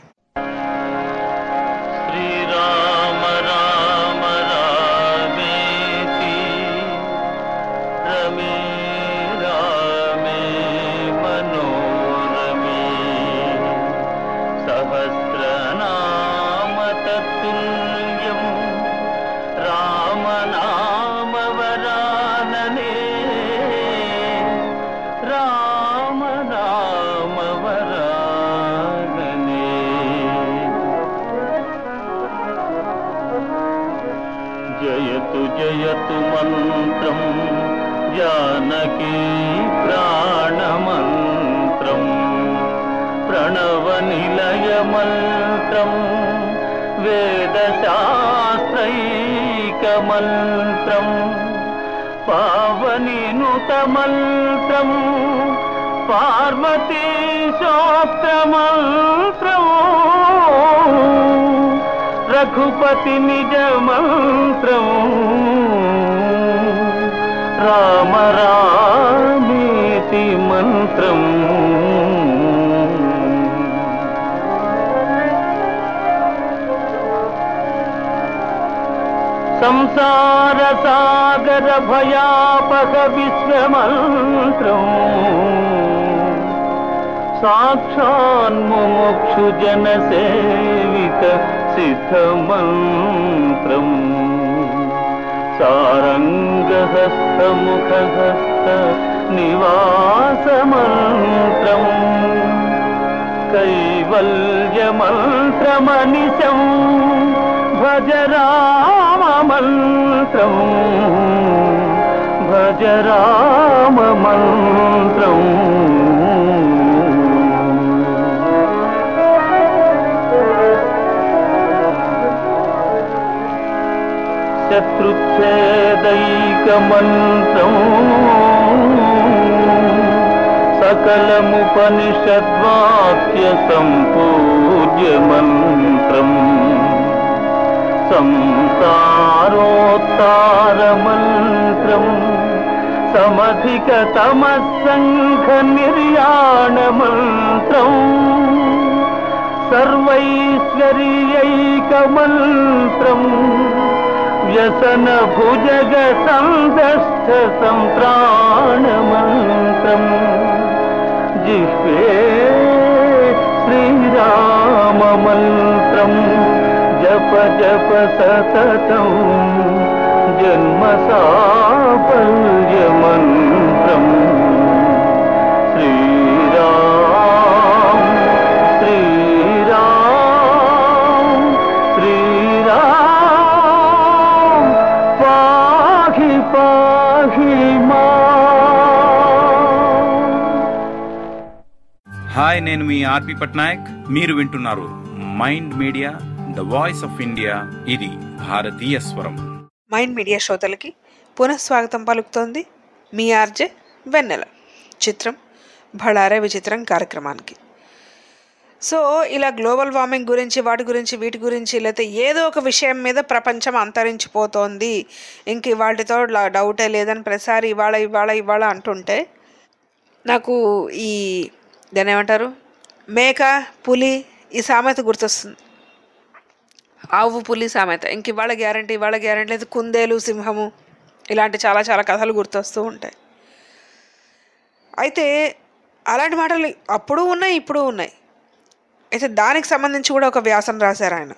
శ్రీరామ రామ రామేతి రమే రామే మనోరమే సహస్రనామ తత్తుల్యం రామనామ వరాననే రామ నామ వరాననే జయతు జయతు మంత్రం జానకీ ప్రాణమంత్రం ప్రణవ నిలయ మంత్రం వేద శాస్త్రైక మంత్రం పావని నుత మంత్రం పార్వతీ మంత్రం రఘుపతి నిజ మంత్రం రామ రామేతి మంత్రం సంసార సాగర భయాపక విశ్వమంత్రం సాక్షాన్ముముక్షు జన సేవిత సిద్ధమంత్రం సారంగహస్తముఖహస్త నివాసమంత్రం కైవల్యమంత్రమనిశం భజ రామమంత్రం భజ రామమంత్రం శత్రుచ్ఛేదైకమంత్రం సకలముపనిషద్వాక్య సంపూజ్య మంత్రం సంసారోత్తార మంత్రం సమధిక తమస్సంఘ నిర్యాణ మంత్రం సర్వైశ్వర్యైక మంత్రం వ్యసన భుజగ సందష్ట సంత్రాణ మంత్రం జిహ్వే శ్రీరామ మంత్రం జప జప సతతం జన్మ సాఫల్య మంత్రం శ్రీరామ్ శ్రీరామ్ శ్రీరామ్ పాహి పాహి మా హాయ్ నేను మీ ఆర్పి పట్నాయక్ మీరు వింటున్నారు mind media the voice of India ఇది భారతీయ స్వరం మైండ్ మీడియా శ్రోతలకి పునఃస్వాగతం పలుకుతోంది మీ ఆర్జే వెన్నెల చిత్రం భళారే విచిత్రం కార్యక్రమానికి సో ఇలా గ్లోబల్ వార్మింగ్ గురించి వాటి గురించి వీటి గురించి లేకపోతే ఏదో ఒక విషయం మీద ప్రపంచం అంతరించిపోతోంది ఇంక వాటితో డౌటే లేదని ప్రతిసారి ఇవాళ ఇవాళ ఇవాళ అంటుంటే నాకు ఈ దాన్ని ఏమంటారు మేక పులి ఈ సామెత గుర్తొస్తుంది ఆవు పులి సామెత ఇంక ఇవాళ గ్యారంటీ ఇవాళ గ్యారంటీ లేదు కుందేలు సింహము ఇలాంటి చాలా చాలా కథలు గుర్తొస్తూ ఉంటాయి అయితే అలాంటి మాటలు అప్పుడు ఉన్నాయి ఇప్పుడు ఉన్నాయి అయితే దానికి సంబంధించి కూడా ఒక వ్యాసం రాశారు ఆయన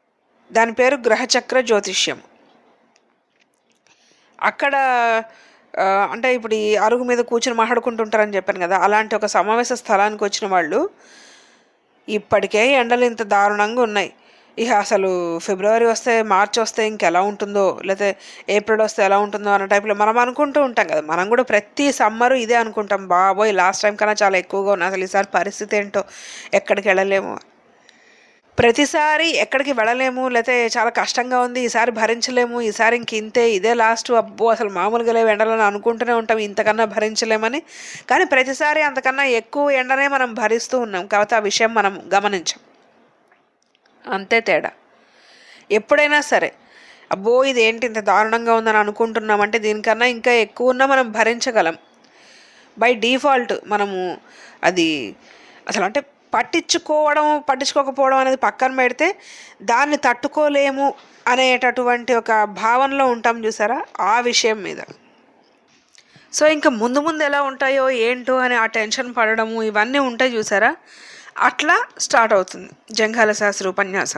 దాని పేరు గ్రహచక్ర జ్యోతిష్యం అక్కడ ఆ, అంటే ఇప్పుడు ఈ అరుగు మీద కూర్చుని మాట్లాడుకుంటుంటారని చెప్పాను కదా అలాంటి ఒక సమావేశ స్థలానికి వచ్చిన వాళ్ళు ఇప్పటికే ఎండలు ఇంత దారుణంగా ఉన్నాయి ఇక అసలు ఫిబ్రవరి వస్తే మార్చి వస్తే ఇంకెలా ఉంటుందో లేకపోతే ఏప్రిల్ వస్తే ఎలా ఉంటుందో అన్న టైప్లో మనం అనుకుంటూ ఉంటాం కదా మనం కూడా ప్రతి సమ్మరు ఇదే అనుకుంటాం బాబోయ్ లాస్ట్ టైం కన్నా చాలా ఎక్కువగా ఉన్నాయి అసలు ఈసారి పరిస్థితి ఏంటో ఎక్కడికి వెళ్ళలేము ప్రతిసారి ఎక్కడికి వెళ్ళలేము లేకపోతే చాలా కష్టంగా ఉంది ఈసారి భరించలేము ఈసారి ఇంక ఇంతే ఇదే లాస్ట్ అబ్బో అసలు మామూలుగా లేవు ఎండలని అనుకుంటూనే ఉంటాం ఇంతకన్నా భరించలేమని కానీ ప్రతిసారి అంతకన్నా ఎక్కువ ఎండనే మనం భరిస్తూ ఉన్నాం కాబట్టి ఆ విషయం మనం గమనించాం అంతే తేడా ఎప్పుడైనా సరే అబ్బో ఇది ఏంటి ఇంత దారుణంగా ఉందని అనుకుంటున్నామంటే దీనికన్నా ఇంకా ఎక్కువ ఉన్నా మనం భరించగలం బై డిఫాల్ట్ మనము అది అసలు అంటే పట్టించుకోవడం పట్టించుకోకపోవడం అనేది పక్కన పెడితే దాన్ని తట్టుకోలేము అనేటటువంటి ఒక భావనలో ఉంటాం చూసారా ఆ విషయం మీద సో ఇంకా ముందు ముందు ఎలా ఉంటాయో ఏంటో అని ఆ టెన్షన్ పడడము ఇవన్నీ ఉంటాయి చూసారా అట్లా స్టార్ట్ అవుతుంది జంఘాల శాస్త్రి ఉపన్యాసం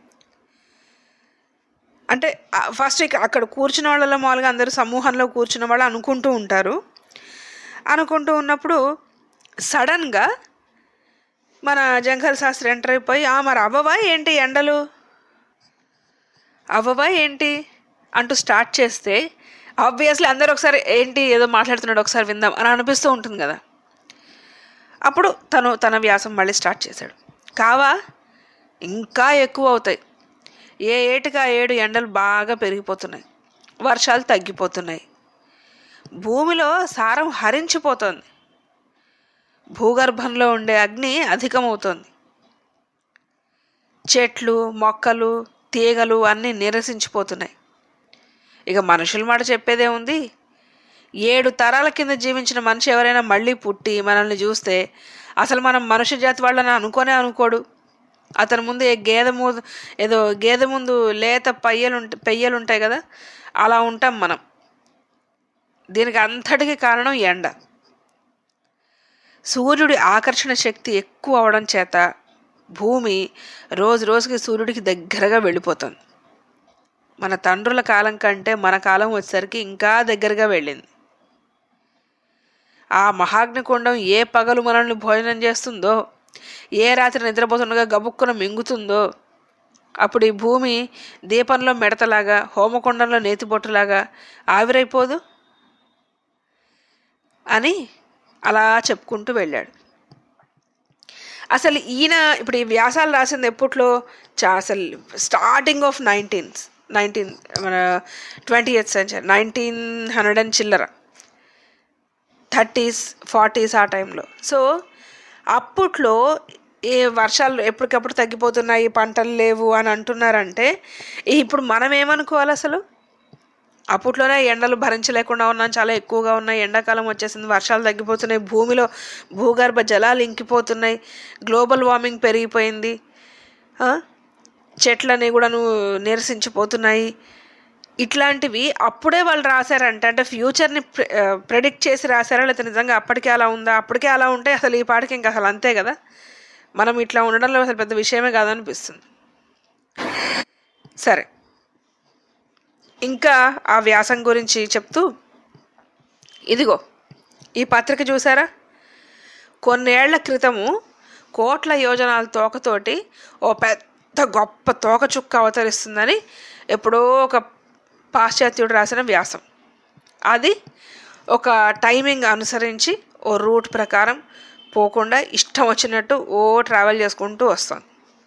అంటే ఫస్ట్ ఇక అక్కడ కూర్చున్న వాళ్ళలో మామూలుగా అందరూ సమూహంలో కూర్చున్న వాళ్ళు అనుకుంటూ ఉంటారు అనుకుంటూ ఉన్నప్పుడు సడన్గా మన జంఘల్ శాస్త్రి ఎంటర్ అయిపోయి "ఆ, మరి అవ్వవా ఏంటి ఎండలు అవ్వవా ఏంటి అంటూ స్టార్ట్ చేస్తే ఆబ్వియస్లీ అందరూ ఒకసారి ఏంటి ఏదో మాట్లాడుతున్నాడు ఒకసారి విందాం అని అనిపిస్తూ ఉంటుంది కదా అప్పుడు తను తన వ్యాసం మళ్ళీ స్టార్ట్ చేశాడు కావా ఇంకా ఎక్కువ అవుతాయి ఏ ఏటికి ఆ ఏడు ఎండలు బాగా పెరిగిపోతున్నాయి వర్షాలు తగ్గిపోతున్నాయి భూమిలో సారం హరించిపోతుంది భూగర్భంలో ఉండే అగ్ని అధికమవుతోంది చెట్లు మొక్కలు తీగలు అన్నీ నిరసించిపోతున్నాయి ఇక మనుషుల మాట చెప్పేదే ఉంది ఏడు తరాల కింద జీవించిన మనిషి ఎవరైనా మళ్ళీ పుట్టి మనల్ని చూస్తే అసలు మనం మనుష్య జాతి వాళ్ళని అనుకోనే అనుకోడు అతని ముందు ఏ గేదె ముందు ఏదో గేదె ముందు లేత పయ్యలు ఉంట పెయ్యలు ఉంటాయి కదా అలా ఉంటాం మనం దీనికి అంతటికి కారణం ఎండ సూర్యుడి ఆకర్షణ శక్తి ఎక్కువ అవడం చేత భూమి రోజు రోజుకి సూర్యుడికి దగ్గరగా వెళ్ళిపోతుంది మన తండ్రుల కాలం కంటే మన కాలం వచ్చేసరికి ఇంకా దగ్గరగా వెళ్ళింది ఆ మహాగ్నికుండం ఏ పగలు మనల్ని భోజనం చేస్తుందో ఏ రాత్రి నిద్రపోతుండగా గబుక్కున మింగుతుందో అప్పుడు ఈ భూమి దీపంలో మెడతలాగా హోమకుండంలో నేతిబొట్టులాగా ఆవిరైపోదు అని అలా చెప్పుకుంటూ వెళ్ళాడు అసలు ఈయన ఇప్పుడు ఈ వ్యాసాలు రాసింది ఎప్పట్లో చా అసలు స్టార్టింగ్ ఆఫ్ నైన్టీన్స్ నైన్టీన్ మన twenty eighth century nineteen hundred and చిల్లర థర్టీస్ ఫార్టీస్ ఆ టైంలో సో అప్పట్లో ఏ వర్షాలు ఎప్పటికప్పుడు తగ్గిపోతున్నాయి పంటలు లేవు అని అంటున్నారంటే ఇప్పుడు మనం ఏమనుకోవాలి అసలు అప్పట్లోనే ఎండలు భరించలేకుండా ఉన్నాం చాలా ఎక్కువగా ఉన్నాయి ఎండాకాలం వచ్చేసింది వర్షాలు తగ్గిపోతున్నాయి భూమిలో భూగర్భ జలాలు ఇంకిపోతున్నాయి గ్లోబల్ వార్మింగ్ పెరిగిపోయింది ఆ? చెట్లని కూడాను నిరసించిపోతున్నాయి ఇట్లాంటివి అప్పుడే వాళ్ళు రాశారంట అంటే ఫ్యూచర్ని ప్రెడిక్ట్ చేసి రాశారా లేకపోతే నిజంగా అప్పటికే అలా ఉందా అప్పటికే అలా ఉంటే అసలు ఈ పాటికి ఇంకా అసలు అంతే కదా మనం ఇట్లా ఉండడంలో అసలు పెద్ద విషయమే కాదనిపిస్తుంది సరే ఇంకా ఆ వ్యాసం గురించి చెప్తూ ఇదిగో ఈ పత్రిక చూసారా కొన్నేళ్ల క్రితము కోట్ల యోజనాల తోకతోటి ఓ పెద్ద గొప్ప తోక చుక్క అవతరిస్తుందని ఎప్పుడో ఒక పాశ్చాత్యుడు రాసిన వ్యాసం అది ఒక టైమింగ్ అనుసరించి ఓ రూట్ ప్రకారం పోకుండా ఇష్టం వచ్చినట్టు ఓ ట్రావెల్ చేసుకుంటూ వస్తుంది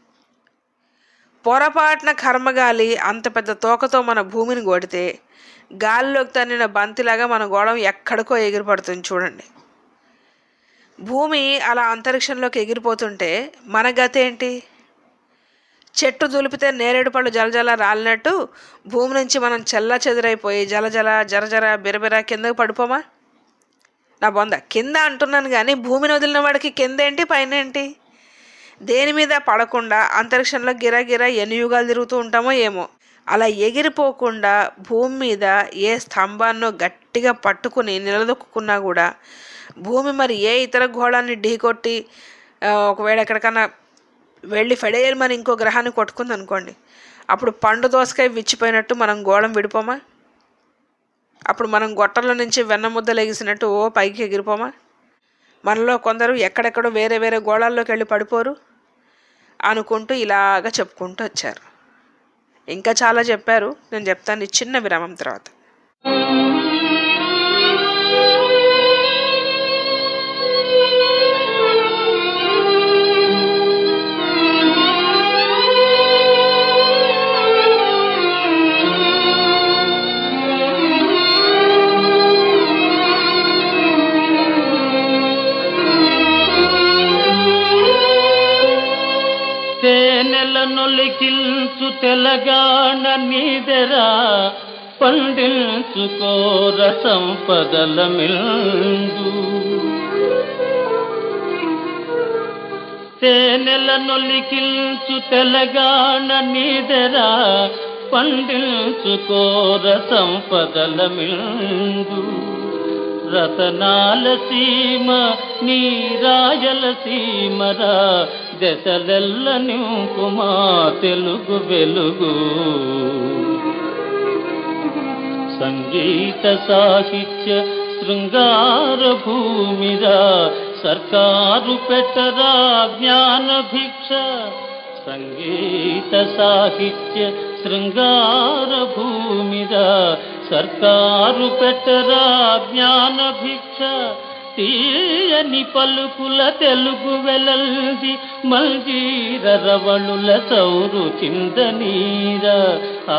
పొరపాటున కర్మగాలి అంత పెద్ద తోకతో మన భూమిని కొడితే గాలిలోకి తన్నిన బంతిలాగా మన గోళం ఎక్కడికో ఎగిరిపడుతుంది చూడండి భూమి అలా అంతరిక్షంలోకి ఎగిరిపోతుంటే మన గతి ఏంటి చెట్టు దులిపితే నేరేడు పళ్ళు జలజల రాలినట్టు భూమి నుంచి మనం చెల్ల చెదురైపోయి జలజల జరజర బిరబిర కిందకు పడిపోమా నా బొంద కింద అంటున్నాను కానీ భూమిని వదిలిన వాడికి కింద ఏంటి పైన ఏంటి దేని మీద పడకుండా అంతరిక్షంలో గిరగిర ఎన్ని యుగాలు తిరుగుతూ ఉంటామో ఏమో అలా ఎగిరిపోకుండా భూమి మీద ఏ స్తంభాన్నో గట్టిగా పట్టుకుని నిలదొక్కున్నా కూడా భూమి మరి ఏ ఇతర గోళాన్ని ఢీకొట్టి ఆ, ఒకవేళ ఎక్కడికన్నా వెళ్ళి ఫెడేయల్ మరి ఇంకో గ్రహాన్ని కొట్టుకుంది అనుకోండి అప్పుడు పండు దోసకాయ విచ్చిపోయినట్టు మనం గోళం విడిపోమా అప్పుడు మనం గొట్టంలో నుంచి వెన్న ముద్ద లెగిసినట్టు ఓ పైకి ఎగిరిపోమా మనలో కొందరు ఎక్కడెక్కడో వేరే వేరే గోళాల్లోకి వెళ్ళి పడిపోరు అనుకుంటూ ఇలాగ చెప్పుకుంటూ వచ్చారు ఇంకా చాలా చెప్పారు నేను చెప్తాను ఈ చిన్న విరామం తర్వాత తేనెల నొలికిల్చు తెలంగాణ నీదెరా పండించుకోర సంపదల మిల్దు తేనెల నొలికిల్చు తెలంగాణ నీదెరా పండించుకోర సంపదల మిల్దు రతనాల సీమ నీరాయల సీమరా దశలెల్ల నింపుమా తెలుగు వెలుగు సంగీత సాహిత్య శృంగార భూమిరా సర్కారు పెట్టరా జ్ఞాన భిక్ష సంగీత సాహిత్య శృంగార భూమిరా సర్కారు పెట్టరా జ్ఞాన భిక్ష తీయని పలుకుల తెలుగు వెలల్ది మల్జీర రవళుల సౌరు చిందనీర ఆ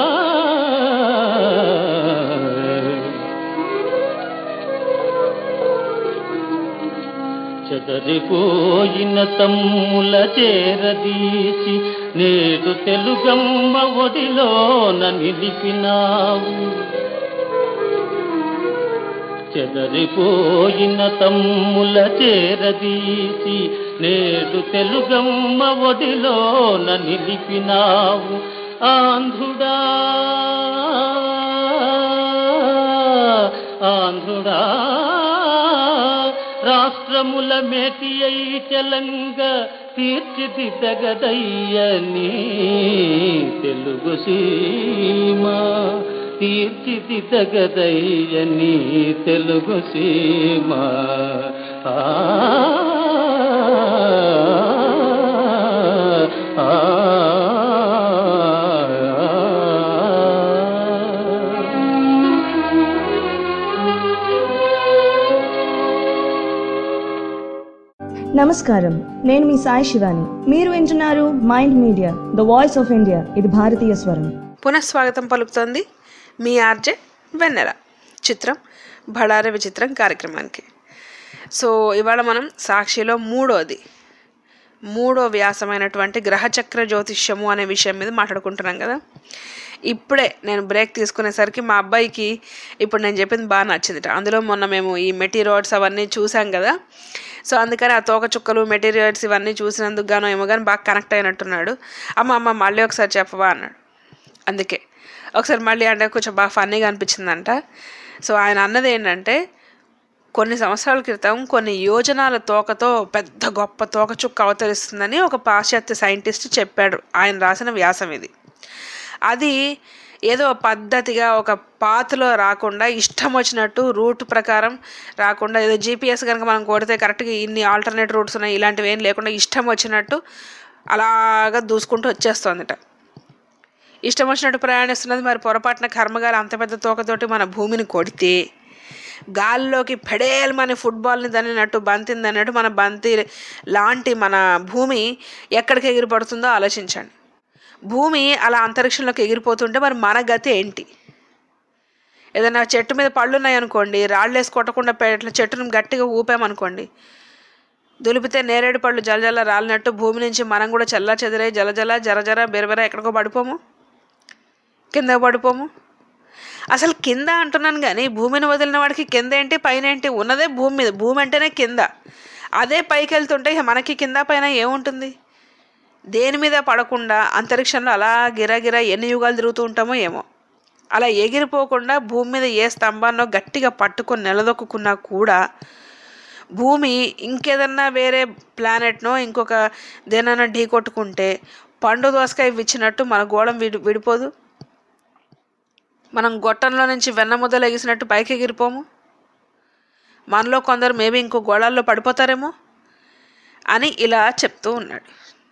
చెదరిపోయిన తమ్ముల చేరదీసి నేడు తెలుగమ్మ ఒడిలోన నిలిపినావు చెదరిపోయిన తమ్ముల చేరదీసి నేడు తెలుగమ్మ ఒడిలోన నిలిపినావు ఆంధ్రుడా ఆంధ్రుడా రాష్ట్రముల మేటి అయి తెలంగ తీర్చిదిద్దగదయ్యని తెలుగు సీమ తీర్చిదిద్దగదయ్యని తెలుగు సీమ ఆ ఆ నమస్కారం నేను మీ సాయి శివాని మీరు వింటున్నారు mind media the voice of India ఇది భారతీయ స్వరం పునఃస్వాగతం పలుకుతోంది మీ ఆర్జే వెన్నెల చిత్రం బళారే విచిత్రం కార్యక్రమానికి సో ఇవాళ మనం సాక్షిలో మూడోది మూడో వ్యాసమైనటువంటి గ్రహచక్ర జ్యోతిష్యము అనే విషయం మీద మాట్లాడుకుంటున్నాం కదా ఇప్పుడే నేను బ్రేక్ తీసుకునేసరికి మా అబ్బాయికి ఇప్పుడు నేను చెప్పింది బాగా నచ్చిందిట అందులో మొన్న మేము ఈ మెటీరియల్స్ అవన్నీ చూసాం కదా సో అందుకని ఆ తోక చుక్కలు మెటీరియల్స్ ఇవన్నీ చూసినందుకు గాను ఏమో కానీ బాగా కనెక్ట్ అయినట్టున్నాడు అమ్మ అమ్మ మళ్ళీ ఒకసారి చెప్పవా అన్నాడు అందుకే ఒకసారి మళ్ళీ అంటే కొంచెం బాగా ఫన్నీగా అనిపించిందంట సో ఆయన అన్నది ఏంటంటే కొన్ని సంవత్సరాల క్రితం కొన్ని యోజనాల తోకతో పెద్ద గొప్ప తోక చుక్క అవతరిస్తుందని ఒక పాశ్చాత్య సైంటిస్ట్ చెప్పాడు ఆయన రాసిన వ్యాసం ఇది అది ఏదో పద్ధతిగా ఒక పాత్లో రాకుండా ఇష్టం వచ్చినట్టు రూట్ ప్రకారం రాకుండా ఏదో జీపీఎస్ కనుక మనం కొడితే కరెక్ట్గా ఇన్ని ఆల్టర్నేట్ రూట్స్ ఉన్నాయి ఇలాంటివి ఏం లేకుండా ఇష్టం వచ్చినట్టు అలాగా దూసుకుంటూ వచ్చేస్తుందిట ఇష్టం వచ్చినట్టు ప్రయాణిస్తున్నది మరి పొరపాటున కర్మగారు అంత పెద్ద తోకతోటి మన భూమిని కొడితే గాల్లోకి పెడేలు మన ఫుట్బాల్ని దన్నినట్టు బంతిని దన్నట్టు మన బంతి లాంటి మన భూమి ఎక్కడికి ఎగిరిపడుతుందో ఆలోచించండి భూమి అలా అంతరిక్షంలోకి ఎగిరిపోతుంటే మరి మన గతి ఏంటి ఏదైనా చెట్టు మీద పళ్ళు ఉన్నాయనుకోండి రాళ్ళు వేసి కొట్టకుండా పె- ఇట్లా చెట్టును గట్టిగా ఊపామనుకోండి దులిపితే నేరేడు పళ్ళు జలజల రాలినట్టు భూమి నుంచి మనం కూడా చల్ల చెదిరై జలజల జరజర బెరబెర ఎక్కడికో పడిపోము కింద పడిపోము అసలు కింద అంటున్నాను కానీ భూమిని వదిలిన వాడికి కింద ఏంటి పైన ఏంటి ఉన్నదే భూమి మీద భూమి అంటేనే కింద అదే పైకి వెళ్తుంటే ఇక మనకి కింద పైన ఏముంటుంది దేని మీద పడకుండా అంతరిక్షంలో అలా గిరగిరా ఎన్ని యుగాలు తిరుగుతూ ఉంటామో ఏమో అలా ఎగిరిపోకుండా భూమి మీద ఏ స్తంభాన్నో గట్టిగా పట్టుకొని నిలదొక్కున్నా కూడా భూమి ఇంకేదన్నా వేరే ప్లానెట్నో ఇంకొక దేనైనా ఢీ కొట్టుకుంటే పండు దోసకాయ విచ్చినట్టు మన గోళం విడి విడిపోదు మనం గొట్టంలో నుంచి వెన్న ముద్దలు ఎగిసినట్టు పైకి ఎగిరిపోము మనలో కొందరు మేబీ ఇంకో గోళాల్లో పడిపోతారేమో అని ఇలా చెప్తూ ఉన్నాడు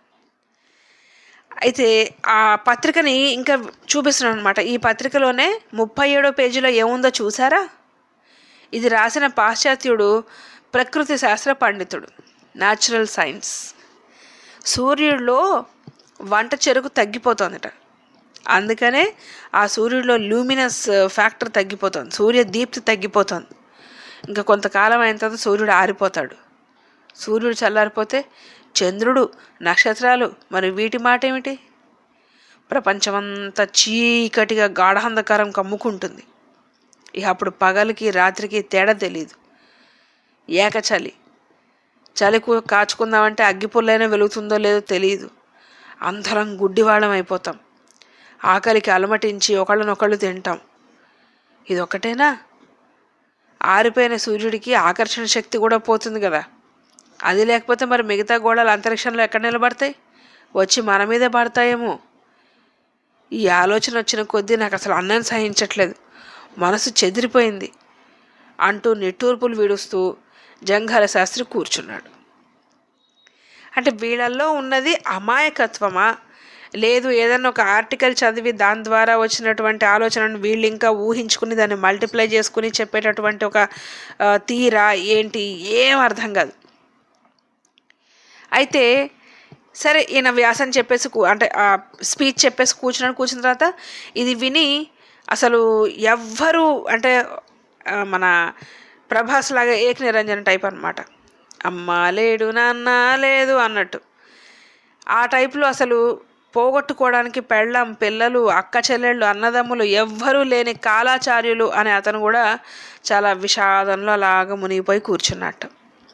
అయితే ఆ పత్రికని ఇంకా చూపిస్తున్నాను అనమాట ఈ పత్రికలోనే ముప్పై ఏడో పేజీలో ఏముందో చూసారా ఇది రాసిన పాశ్చాత్యుడు ప్రకృతి శాస్త్ర పండితుడు న్యాచురల్ సైన్స్ సూర్యుడిలో వంట చెరుకు తగ్గిపోతుందట అందుకనే ఆ సూర్యుడిలో లూమినస్ ఫ్యాక్టర్ తగ్గిపోతుంది సూర్య దీప్తి తగ్గిపోతుంది ఇంకా కొంతకాలం అయిన తర్వాత సూర్యుడు ఆరిపోతాడు సూర్యుడు చల్లారిపోతే చంద్రుడు నక్షత్రాలు మరి వీటి మాట ఏమిటి ప్రపంచమంతా చీకటిగా గాఢాంధకారం కమ్ముకుంటుంది ఇక అప్పుడు పగలికి రాత్రికి తేడా తెలియదు ఏకచలి చలి కూ- కాచుకుందామంటే అగ్గిపుల్లైనా వెలుగుతుందో లేదో తెలియదు అందరం గుడ్డివాళ్ళం అయిపోతాం ఆకలికి అలమటించి ఒకళ్ళనొకళ్ళు తింటాం ఇది ఒకటేనా ఆరిపోయిన సూర్యుడికి ఆకర్షణ శక్తి కూడా పోతుంది కదా అది లేకపోతే మరి మిగతా గోడలు అంతరిక్షంలో ఎక్కడ నిలబడతాయి వచ్చి మన మీదే పడతాయేమో ఈ ఆలోచన వచ్చిన కొద్దీ నాకు అసలు అన్నం సహించట్లేదు మనసు చెదిరిపోయింది అంటూ నిట్టూర్పులు వీడుస్తూ జంఘాల శాస్త్రి కూర్చున్నాడు అంటే వీళ్ళల్లో ఉన్నది అమాయకత్వమా లేదు ఏదన్నా ఒక ఆర్టికల్ చదివి దాని ద్వారా వచ్చినటువంటి ఆలోచనను వీళ్ళు ఇంకా ఊహించుకుని దాన్ని మల్టిప్లై చేసుకుని చెప్పేటటువంటి ఒక ఆ, తీరా ఏంటి ఏం అర్థం కాదు అయితే సరే ఈయన వ్యాసం చెప్పేసి కూ- అంటే ఆ స్పీచ్ చెప్పేసి కూర్చున్నాడు కూర్చున్న తర్వాత ఇది విని అసలు ఎవ్వరు అంటే ఆ, మన ప్రభాస్ లాగా ఏక నిరంజన టైప్ అనమాట అమ్మ లేడు నాన్న లేదు అన్నట్టు ఆ టైప్లో అసలు పోగొట్టుకోవడానికి పెళ్ళం పిల్లలు అక్క చెల్లెళ్ళు అన్నదమ్ములు ఎవ్వరూ లేని కాలాచార్యులు అనే అతను కూడా చాలా విషాదంలో అలాగా మునిగిపోయి కూర్చున్నట్టు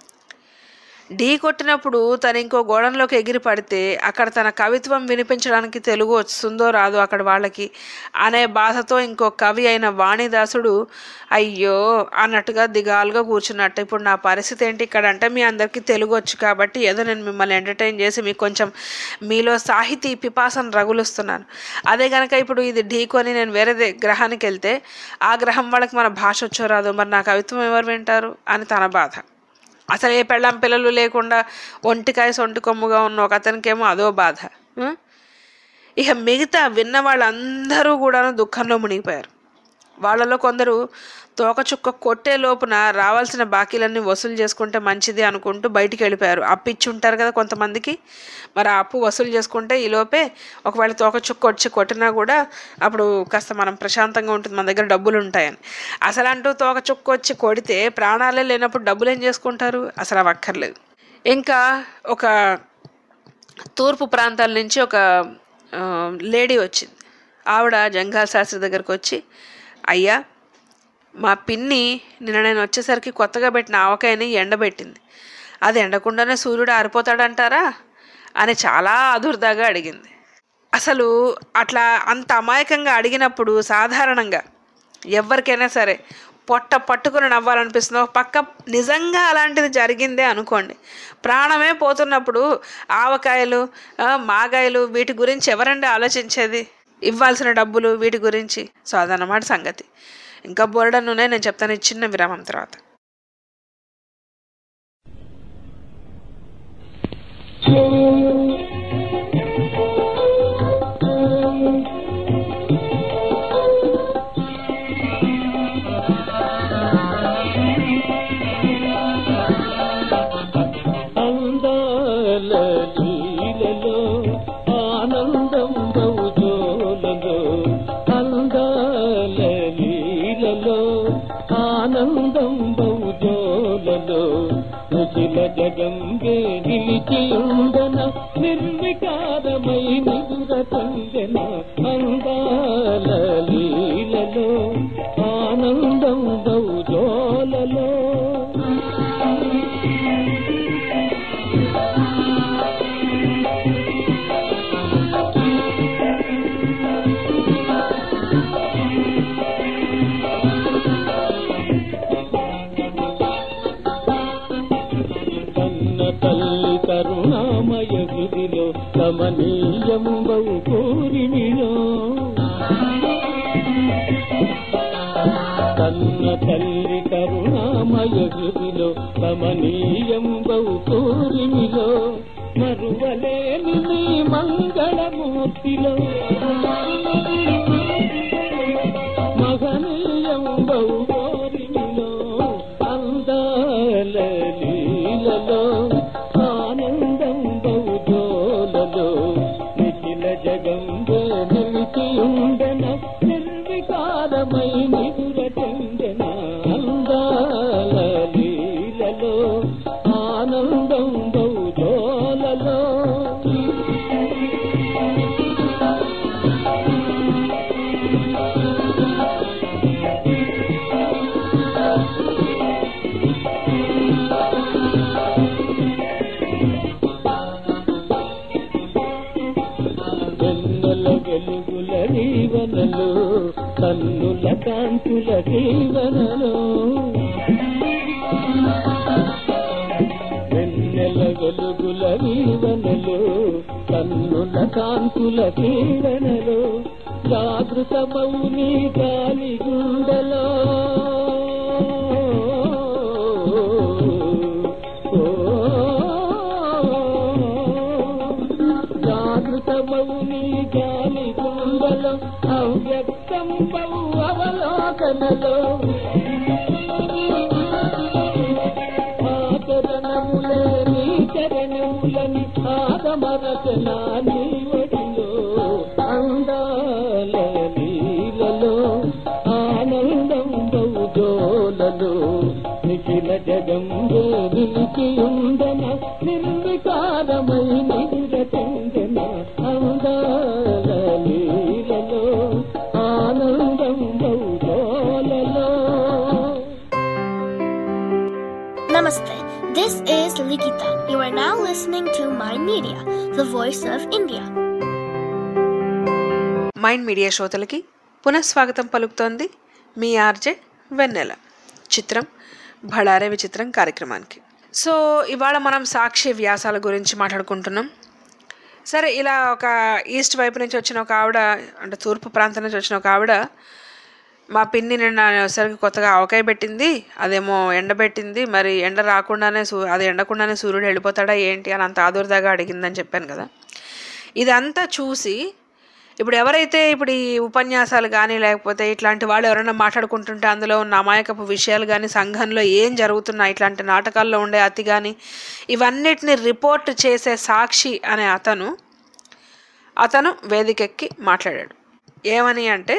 ఢీ కొట్టినప్పుడు తను ఇంకో గోడంలోకి ఎగిరి పడితే అక్కడ తన కవిత్వం వినిపించడానికి తెలుగు వస్తుందో రాదో అక్కడ వాళ్ళకి అనే బాధతో ఇంకో కవి అయిన వాణిదాసుడు అయ్యో అన్నట్టుగా దిగాలుగా కూర్చున్నట్టు ఇప్పుడు నా పరిస్థితి ఏంటి ఇక్కడ అంటే మీ అందరికీ తెలుగు వచ్చు కాబట్టి ఏదో నేను మిమ్మల్ని ఎంటర్టైన్ చేసి మీకు కొంచెం మీలో సాహితీ పిపాసను రగులుస్తున్నాను అదే కనుక ఇప్పుడు ఇది ఢీకొని నేను వేరే దే- గ్రహానికి వెళ్తే ఆ గ్రహం వాళ్ళకి మన భాష వచ్చో రాదో మరి నా కవిత్వం ఎవరు వింటారు అని తన బాధ అసలు ఏ పెళ్ళాం పిల్లలు లేకుండా ఒంటికాయ సొంటి కొమ్ముగా ఉన్న ఒక అతనికేమో అదో బాధ ఉం? ఇక మిగతా విన్న వాళ్ళందరూ కూడాను దుఃఖంలో మునిగిపోయారు వాళ్ళలో కొందరు తోకచుక్క కొట్టే లోపున రావాల్సిన బాకీలన్నీ వసూలు చేసుకుంటే మంచిది అనుకుంటూ బయటికి వెళ్ళిపోయారు అప్పు ఇచ్చి ఉంటారు కదా కొంతమందికి మరి ఆ అప్పు వసూలు చేసుకుంటే ఈ లోపే ఒకవేళ తోకచుక్క వచ్చి కొట్టినా కూడా అప్పుడు కాస్త మనం ప్రశాంతంగా ఉంటుంది మన దగ్గర డబ్బులు ఉంటాయని అసలు అంటూ తోకచుక్క వచ్చి కొడితే ప్రాణాలే లేనప్పుడు డబ్బులు ఏం చేసుకుంటారు అసలు అవి అక్కర్లేదు ఇంకా ఒక తూర్పు ప్రాంతాల నుంచి ఒక ఆ, లేడీ వచ్చింది ఆవిడ జంగాల్ శాస్త్రి దగ్గరకు వచ్చి అయ్యా మా పిన్ని నిన్న నేను వచ్చేసరికి కొత్తగా పెట్టిన ఆవకాయని ఎండబెట్టింది అది ఎండకుండానే సూర్యుడు ఆరిపోతాడంటారా అని చాలా అదుర్దాగా అడిగింది అసలు అట్లా అంత అమాయకంగా అడిగినప్పుడు సాధారణంగా ఎవరికైనా సరే పొట్ట పట్టుకుని నవ్వాలనిపిస్తుంది ఒక పక్క నిజంగా అలాంటిది జరిగిందే అనుకోండి ప్రాణమే పోతున్నప్పుడు ఆవకాయలు ఆ, మాగాయలు వీటి గురించి ఎవరండి ఆలోచించేది ఇవ్వాల్సిన డబ్బులు వీటి గురించి సో అదన్నమాట సంగతి ఇంకా బోర్డన్ ఉన్నాయి నేను చెప్తాను ఈ చిన్న విరామం తర్వాత అందాల లీలలో ఆనందం బహుజోలలో అందాల లీలలో ఆనందం బహుజోలలో రుచిల జగంగే నిలిచి ఉండన నిర్వికారమై నిదుర తంగన అందాల లీలలో ఆనందం బహుజోలలో కన్న తల్లి కరుణామయ గిరిలో కమనీయం బహు కోరిమిలో కన్న తల్లి కరుణామయ హృదిలో రమణీయం బౌతూరిమిలో మరువలేని నీ మంగళమూర్తిలో మహనీయం బౌగోరిమిలో అందాల లీలలో ఆనందం బౌజోలలో నిఖిల జగంబే నిలిచి ఉండన నిర్వికారమై నిదుర చెందన అందాల లీలలో ఆనందం బౌజోలలో వెన్నెల వెలుగుల జీవనలో కన్నుల కాంతుల జీవనలో వెన్నెల వెలుగుల జీవనలో కన్నుల కాంతుల జీవనలో జాగృత మౌని గాలి గుండెలో జాగృత మౌని గాలి గుండెలో అవ్యక్తం బహు అవలోకనలో ఆచరణములే నీ చరణములని ఆగమరచనా నీ ఒడిలో అందాల నీలలో ఆనందం బౌజోలలో నిఖిల జగంబే నిలిచి ఉండన నిర్వికారమై నిదుర చెందన అందాల నీలలో ఆనందం బౌజోలలో Namaste. This is Likita. You are now listening to Mind Media, the voice of India. Mind media శ్రోతలకి పునఃస్వాగతం పలుకుతోంది మీ ఆర్జే వెన్నెల చిత్రం భళారే విచిత్రం కార్యక్రమానికి సో ఇవాళ మనం సాక్షి వ్యాసాల గురించి మాట్లాడుకుంటున్నాం సరే ఇలా ఒక ఈస్ట్ వైపు నుంచి వచ్చిన ఒక ఆవిడ అంటే తూర్పు ప్రాంతం నుంచి వచ్చిన ఒక ఆవిడ మా పిన్ని నిన్న సరికి కొత్తగా ఆవకాయ పెట్టింది అదేమో ఎండబెట్టింది మరి ఎండ రాకుండానే సూ అది ఎండకుండానే సూర్యుడు వెళ్ళిపోతాడా ఏంటి అని అంత ఆదుర్దాగా అడిగిందని చెప్పాను కదా ఇదంతా చూసి ఇప్పుడు ఎవరైతే ఇప్పుడు ఈ ఉపన్యాసాలు కానీ లేకపోతే ఇట్లాంటి వాళ్ళు ఎవరైనా మాట్లాడుకుంటుంటే అందులో ఉన్న అమాయకపు విషయాలు కానీ సంఘంలో ఏం జరుగుతున్నాయి ఇట్లాంటి నాటకాల్లో ఉండే అతి కానీ ఇవన్నిటిని రిపోర్ట్ చేసే సాక్షి అనే అతను అతను వేదికెక్కి మాట్లాడాడు ఏమని అంటే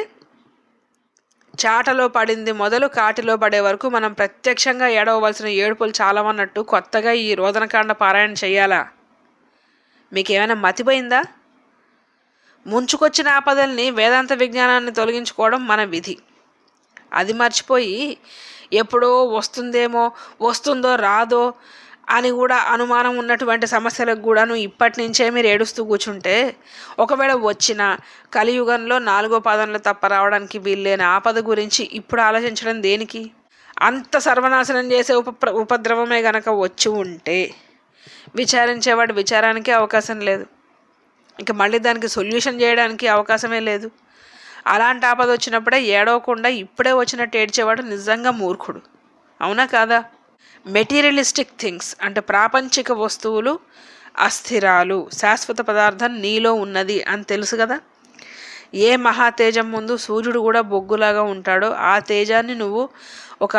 చాటలో పడింది మొదలు కాటిలో పడే వరకు మనం ప్రత్యక్షంగా ఏడవలసిన ఏడుపులు చాలవన్నట్టు కొత్తగా ఈ రోదనకాండ పారాయణ చెయ్యాలా మీకేమైనా మతిపోయిందా ముంచుకొచ్చిన ఆపదల్ని వేదాంత విజ్ఞానాన్ని తొలగించుకోవడం మన విధి అది మర్చిపోయి ఎప్పుడో వస్తుందేమో వస్తుందో రాదో అని కూడా అనుమానం ఉన్నటువంటి సమస్యలకు కూడాను ఇప్పటి నుంచే మీరు ఏడుస్తూ కూర్చుంటే ఒకవేళ వచ్చిన కలియుగంలో నాలుగో పాదంలో తప్ప రావడానికి వీల్లేని ఆపద గురించి ఇప్పుడు ఆలోచించడం దేనికి అంత సర్వనాశనం చేసే ఉప ఉపద్రవమే గనక వచ్చి ఉంటే విచారించేవాడు విచారానికే అవకాశం లేదు ఇంకా మళ్ళీ దానికి సొల్యూషన్ చేయడానికి అవకాశమే లేదు అలాంటి ఆపద వచ్చినప్పుడే ఏడవకుండా ఇప్పుడే వచ్చినట్టు ఏడ్చేవాడు నిజంగా మూర్ఖుడు అవునా కాదా మెటీరియలిస్టిక్ థింగ్స్ అంటే ప్రాపంచిక వస్తువులు అస్థిరాలు శాశ్వత పదార్థం నీలో ఉన్నది అని తెలుసు కదా ఏ మహాతేజం ముందు సూర్యుడు కూడా బొగ్గులాగా ఉంటాడో ఆ తేజాన్ని నువ్వు ఒక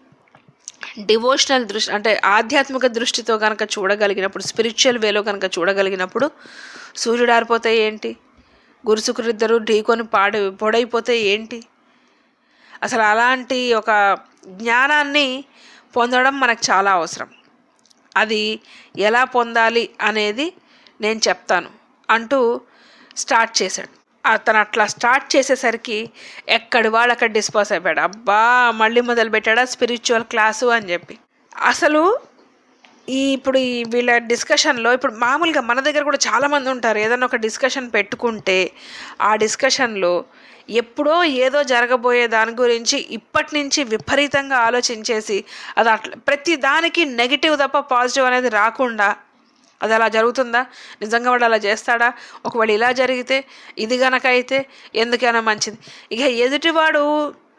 డివోషనల్ దృష్టి అంటే ఆధ్యాత్మిక దృష్టితో కనుక చూడగలిగినప్పుడు స్పిరిచువల్ వేలో కనుక చూడగలిగినప్పుడు సూర్యుడు ఆరిపోతే ఏంటి గురుసుకురిద్దరు ఢీకొని పాడి పొడైపోతే ఏంటి అసలు అలాంటి ఒక జ్ఞానాన్ని పొందడం మనకు చాలా అవసరం అది ఎలా పొందాలి అనేది నేను చెప్తాను అంటూ స్టార్ట్ చేశాడు అతను అట్లా స్టార్ట్ చేసేసరికి ఎక్కడి వాళ్ళు అక్కడ డిస్పోజ్ అయిపోయాడు అబ్బా మళ్ళీ మొదలు పెట్టాడా స్పిరిచువల్ క్లాసు అని చెప్పి అసలు ఈ ఇప్పుడు ఈ వీళ్ళ డిస్కషన్లో ఇప్పుడు మామూలుగా మన దగ్గర కూడా చాలామంది ఉంటారు ఏదైనా ఒక డిస్కషన్ పెట్టుకుంటే ఆ డిస్కషన్లో ఎప్పుడో ఏదో జరగబోయే దాని గురించి ఇప్పటి నుంచి విపరీతంగా ఆలోచించేసి అది అట్లా ప్రతి దానికి నెగిటివ్ తప్ప పాజిటివ్ అనేది రాకుండా అది అలా జరుగుతుందా నిజంగా వాడు అలా చేస్తాడా ఒకవేళ ఇలా జరిగితే ఇది గనక అయితే ఎందుకైనా మంచిది ఇక ఎదుటివాడు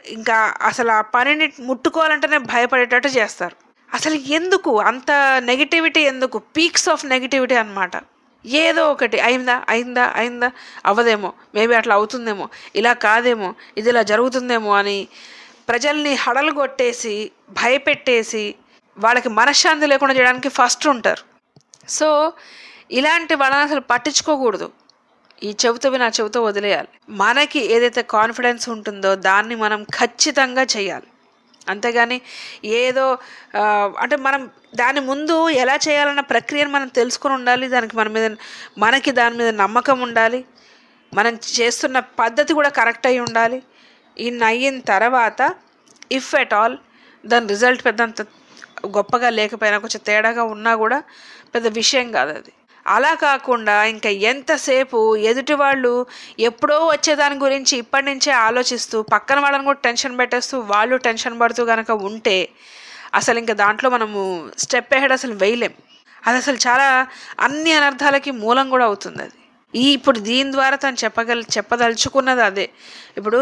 ఇంకా అసలు ఆ పనిని ముట్టుకోవాలంటేనే భయపడేటట్టు చేస్తారు అసలు ఎందుకు అంత నెగిటివిటీ ఎందుకు పీక్స్ ఆఫ్ నెగిటివిటీ అన్నమాట ఏదో ఒకటి అయిందా అయిందా అయిందా అవ్వదేమో మేబీ అట్లా అవుతుందేమో ఇలా కాదేమో ఇది ఇలా జరుగుతుందేమో అని ప్రజల్ని హడలు కొట్టేసి భయపెట్టేసి వాళ్ళకి మనశ్శాంతి లేకుండా చేయడానికి ఫస్ట్ ఉంటారు సో ఇలాంటి వాళ్ళని అసలు పట్టించుకోకూడదు ఈ చెబుతూ నా చెబుతూ వదిలేయాలి మనకి ఏదైతే కాన్ఫిడెన్స్ ఉంటుందో దాన్ని మనం ఖచ్చితంగా చేయాలి అంతేగాని ఏదో ఆ, అంటే మనం దాని ముందు ఎలా చేయాలన్న ప్రక్రియను మనం తెలుసుకుని ఉండాలి దానికి మన మీద మనకి దాని మీద నమ్మకం ఉండాలి మనం చేస్తున్న పద్ధతి కూడా కరెక్ట్ అయి ఉండాలి ఇన్ని అయిన తర్వాత ఇఫ్ ఎట్ ఆల్ దాని రిజల్ట్ పెద్దంత గొప్పగా లేకపోయినా కొంచెం తేడాగా ఉన్నా కూడా పెద్ద విషయం కాదు అది అలా కాకుండా ఇంకా ఎంతసేపు ఎదుటి వాళ్ళు ఎప్పుడో వచ్చే దాని గురించి ఇప్పటి నుంచే ఆలోచిస్తూ పక్కన వాళ్ళని కూడా టెన్షన్ పెట్టేస్తూ వాళ్ళు టెన్షన్ పడుతూ కనుక ఉంటే అసలు ఇంకా దాంట్లో మనము స్టెప్ అహెడ్ అసలు వేయలేం అది అసలు చాలా అన్ని అనర్థాలకి మూలం కూడా అవుతుంది అది ఈ ఇప్పుడు దీని ద్వారా తను చెప్పగల చెప్పదలుచుకున్నది అదే ఇప్పుడు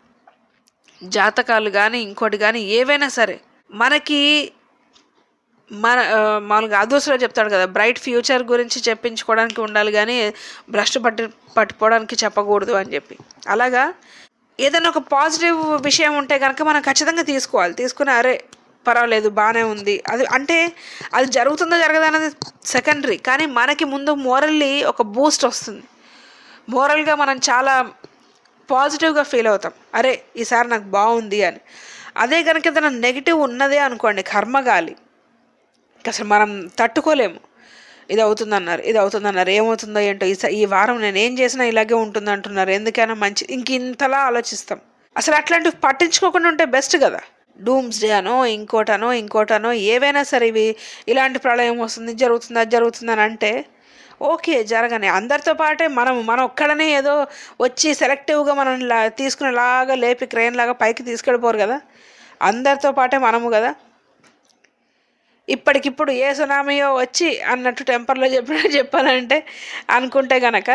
జాతకాలు కానీ ఇంకోటి కానీ ఏవైనా సరే మనకి మన ఆ, మామూలుగా అదోసులో చెప్తాడు కదా బ్రైట్ ఫ్యూచర్ గురించి చెప్పించుకోవడానికి ఉండాలి కానీ భ్రష్టు పట్టి పట్టుకోవడానికి చెప్పకూడదు అని చెప్పి అలాగా ఏదైనా ఒక పాజిటివ్ విషయం ఉంటే కనుక మనం ఖచ్చితంగా తీసుకోవాలి తీసుకుని అరే పర్వాలేదు బాగానే ఉంది అది అంటే అది జరుగుతుందో జరగదా అనేది సెకండరీ కానీ మనకి ముందు మోరల్లీ ఒక బూస్ట్ వస్తుంది మోరల్గా మనం చాలా పాజిటివ్గా ఫీల్ అవుతాం అరే ఈసారి నాకు బాగుంది అని అదే కనుక ఏదైనా నెగిటివ్ ఉన్నదే అనుకోండి కర్మగాలి ఇంక అసలు మనం తట్టుకోలేము ఇది అవుతుందన్నారు ఇది అవుతుందన్నారు ఏమవుతుందో ఏంటో ఈ స- ఈ వారం నేను ఏం చేసినా ఇలాగే ఉంటుంది అంటున్నారు ఎందుకైనా మంచి ఇంక ఇంతలా ఆలోచిస్తాం అసలు అట్లాంటివి పట్టించుకోకుండా ఉంటే బెస్ట్ కదా డూమ్స్ డే అనో ఇంకోటనో ఇంకోటనో ఏవైనా సరే ఇవి ఇలాంటి ప్రళయం వస్తుంది జరుగుతుంది అది జరుగుతుంది అని అంటే ఓకే జరగని అందరితో పాటే మనం మనం ఒక్కడనే ఏదో వచ్చి సెలెక్టివ్గా మనం లా తీసుకునేలాగా లేపి క్రెయిన్ లాగా పైకి తీసుకెళ్ళిపోరు కదా అందరితో పాటే మనము కదా ఇప్పటికిప్పుడు ఏ సునామీయో వచ్చి అన్నట్టు టెంపర్లో చెప్పిన చెప్పాలంటే అనుకుంటే గనక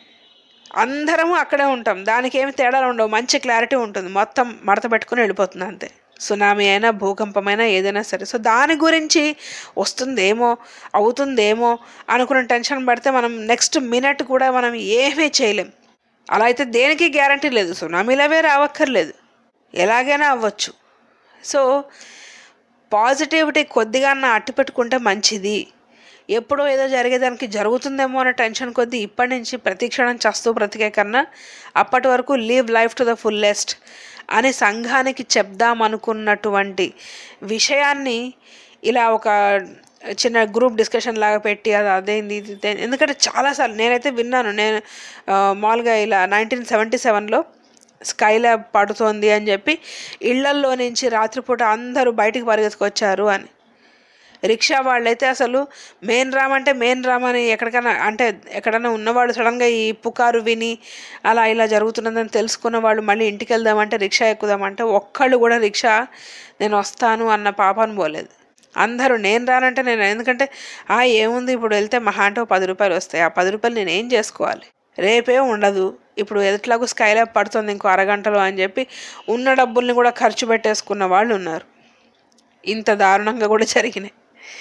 అందరము అక్కడే ఉంటాం దానికి ఏమి తేడాలు ఉండవు మంచి క్లారిటీ ఉంటుంది మొత్తం మడత పెట్టుకుని వెళ్ళిపోతుంది అంతే సునామీ అయినా భూకంపమైనా ఏదైనా సరే సో దాని గురించి వస్తుందేమో అవుతుందేమో అనుకున్న టెన్షన్ పడితే మనం నెక్స్ట్ మినిట్ కూడా మనం ఏమీ చేయలేం అలా అయితే దేనికి గ్యారంటీ లేదు సునామీలవే రావక్కర్లేదు ఎలాగైనా అవ్వచ్చు సో పాజిటివిటీ కొద్దిగా అట్టి పెట్టుకుంటే మంచిది ఎప్పుడో ఏదో జరిగేదానికి జరుగుతుందేమో అనే టెన్షన్ కొద్దీ ఇప్పటి నుంచి ప్రతి క్షణం చస్తూ బ్రతికే కన్నా అప్పటి వరకు live life to the fullest అని సంఘానికి చెప్దామనుకున్నటువంటి విషయాన్ని ఇలా ఒక చిన్న గ్రూప్ డిస్కషన్ లాగా పెట్టి అది అదేంది ఇది ఇదేంది. ఎందుకంటే చాలాసార్లు నేనైతే విన్నాను నేను ఆ, మామూలుగా ఇలా నైన్టీన్ సెవెంటీ సెవెన్లో స్కై ల్యాబ్ పడుతోంది అని చెప్పి ఇళ్లల్లో నుంచి రాత్రిపూట అందరూ బయటికి పరిగెత్తుకొచ్చారు అని రిక్షా వాళ్ళైతే అసలు మెయిన్ రామ్ అంటే మెయిన్ రామ్ అని ఎక్కడికైనా అంటే ఎక్కడైనా ఉన్నవాళ్ళు సడన్గా ఈ పుకారు విని అలా ఇలా జరుగుతున్నదని తెలుసుకున్న వాళ్ళు మళ్ళీ ఇంటికి వెళ్దామంటే రిక్షా ఎక్కుదామంటే ఒక్కళ్ళు కూడా రిక్షా నేను వస్తాను అన్న పాపాను పోలేదు అందరూ నేను రానంటే నేను ఎందుకంటే ఆ ఏముంది ఇప్పుడు వెళ్తే మహా అంటే ఓ పది రూపాయలు వస్తాయి ఆ పది రూపాయలు నేను ఏం చేసుకోవాలి రేపే ఉండదు ఇప్పుడు ఎదుట్లాಗೂ స్కై ల్యాబ్ పడుతుంది ఇంకో అరగంటలో అని చెప్పి ఉన్న డబ్బుల్ని కూడా ఖర్చు పెట్టేసుకున్న వాళ్ళు ఉన్నారు ఇంత దారుణంగా కూడా జరిగినాయి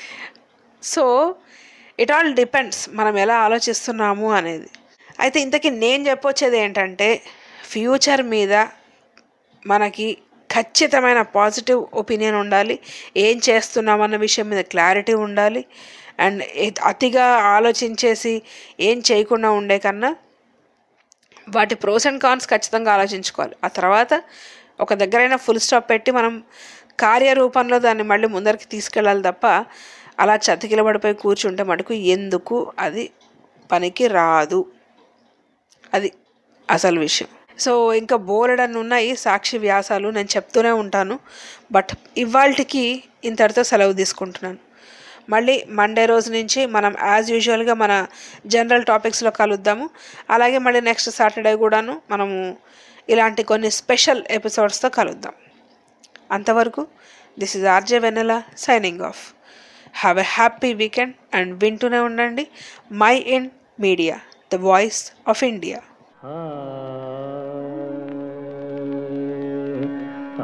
సో ఇట్ ఆల్ డిపెండ్స్ మనం ఎలా ఆలోచిస్తున్నాము అనేది అయితే ఇంతకీ నేను చెప్పొచ్చేది ఏంటంటే ఫ్యూచర్ మీద మనకి ఖచ్చితమైన పాజిటివ్ ఒపీనియన్ ఉండాలి ఏం చేస్తున్నామన్న విషయం మీద క్లారిటీ ఉండాలి అండ్ అతిగా ఆలోచించేసి ఏం చేయకుండా ఉండే కన్నా వాటి ప్రోస్ అండ్ కాన్స్ ఖచ్చితంగా ఆలోచించుకోవాలి ఆ తర్వాత ఒక దగ్గరైనా ఫుల్ స్టాప్ పెట్టి మనం కార్యరూపంలో దాన్ని మళ్ళీ ముందరికి తీసుకెళ్ళాలి తప్ప అలా చతికిలబడిపోయి కూర్చుంటే మటుకు ఎందుకు అది పనికి రాదు అది అసలు విషయం సో ఇంకా బోలెడన్ని ఉన్నాయి సాక్షి వ్యాసాలు నేను చెప్తూనే ఉంటాను బట్ ఇవాళకి ఇంతటితో సెలవు తీసుకుంటున్నాను మళ్ళీ మండే రోజు నుంచి మనం యాజ్ యూజువల్గా మన జనరల్ టాపిక్స్లో కలుద్దాము అలాగే మళ్ళీ నెక్స్ట్ సాటర్డే కూడాను మనము ఇలాంటి కొన్ని స్పెషల్ ఎపిసోడ్స్తో కలుద్దాం అంతవరకు this is RJ Vennela signing off have a happy weekend and వింటూనే ఉండండి mind media the voice of India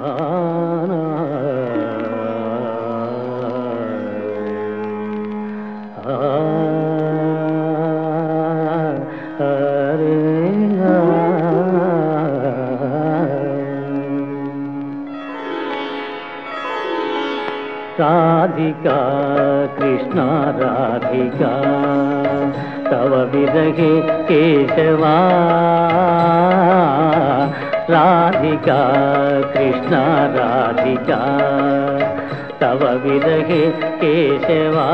Radhika Krishna Radhika तव विरहे केशवा राधिका कृष्णा राधिका तव विरहे केशवा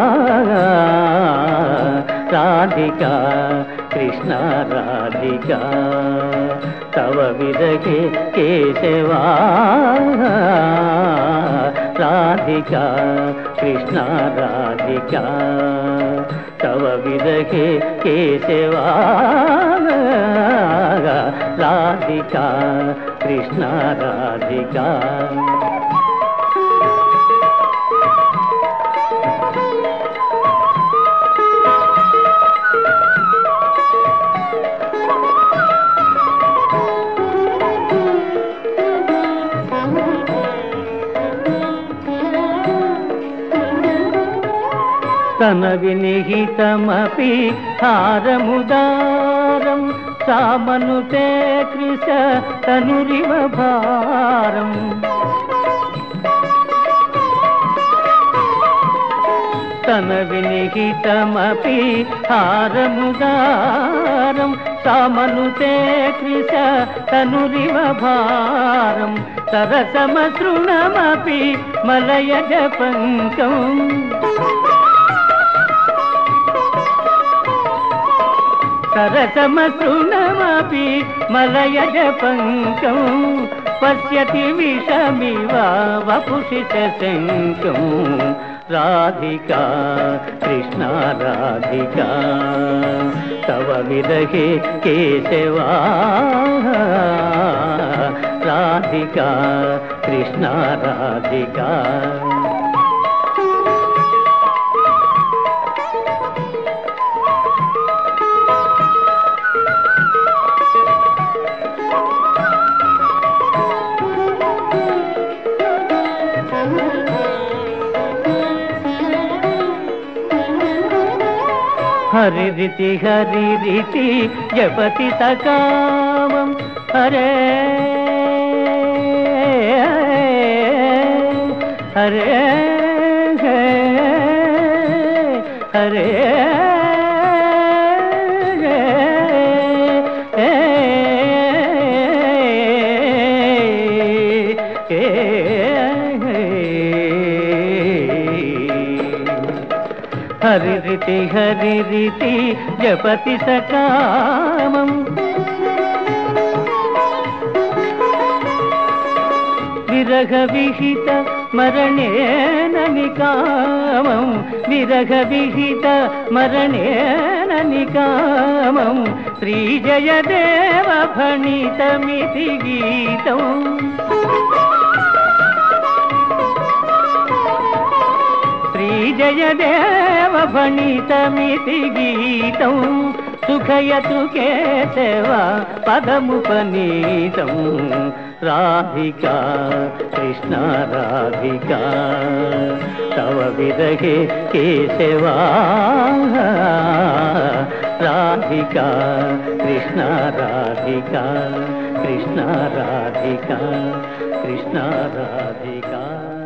राधिका कृष्णा राधिका तव विरहे केशवा राधिका कृष्णा राधिका तव विरहे केशवा राधिका कृष्णा राधिका తన వినిహితమపి హారముదారం సామనుతే కృశ తనురివ భారం తన వినిహితమపి హారముదారం సామనుతే కృశ తనురివ భారం సరసమసృణమపి మలయజ పంకం सरसमसृणमपि मलयज पङ्कं पश्यति विषमिव वपुषि च शङ्कं राधिका कृष्णा राधिका तव विरहे केशवा राधिका कृष्णा राधिका हरिरिति हरिरिति जपति सकामं हरे हरे हरे हरिरिति हरिरिति जपति सकामम् विरहविहित मरणेन निकामं विरहविहित मरणेन निकामं श्रीजयदेव भणितमिति गीतम् श्रीजयदेव भणितमिति गीतं सुखयतु केशव पदमुपनीतं राधिका कृष्णा राधिका तव विरहे केशवा Radhika Krishna Radhika Krishna Radhika Krishna Radhika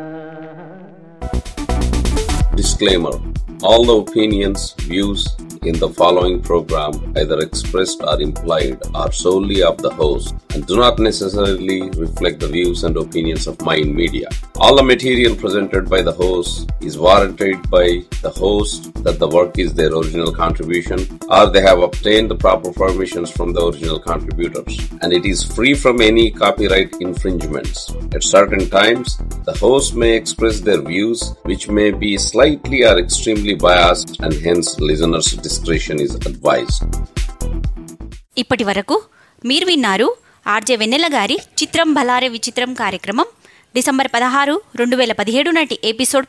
Disclaimer All the opinions, views in the following program, either expressed or implied, are solely of the host and do not necessarily reflect the views and opinions of Mind Media. All the material presented by the host is warranted by the host that the work is their original contribution or they have obtained the proper permissions from the original contributors and it is free from any copyright infringements. At certain times, the host may express their views which may be slightly or extremely biased and hence listeners' discretion is advised. ఇప్పటి వరకు మీరు విన్నారు RJ వెన్నెల గారి చిత్రం భలారే విచిత్రం కార్యక్రమం December పదహారు రెండు వేల పదిహేడు నాటి episode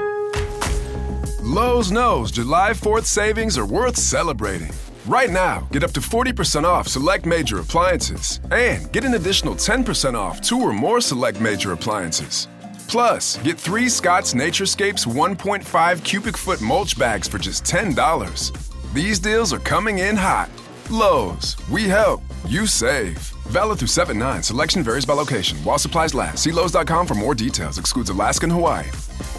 Lowe's knows July 4th savings are worth celebrating. Right now, get up to 40% off select major appliances and get an additional 10% off two or more select major appliances. Plus, get three Scott's Naturescapes 1.5 cubic foot mulch bags for just $10. These deals are coming in hot. Lowe's, we help, you save. Valid through 7 9. Selection varies by location. While supplies last, see Lowe's.com for more details. Excludes Alaska and Hawaii.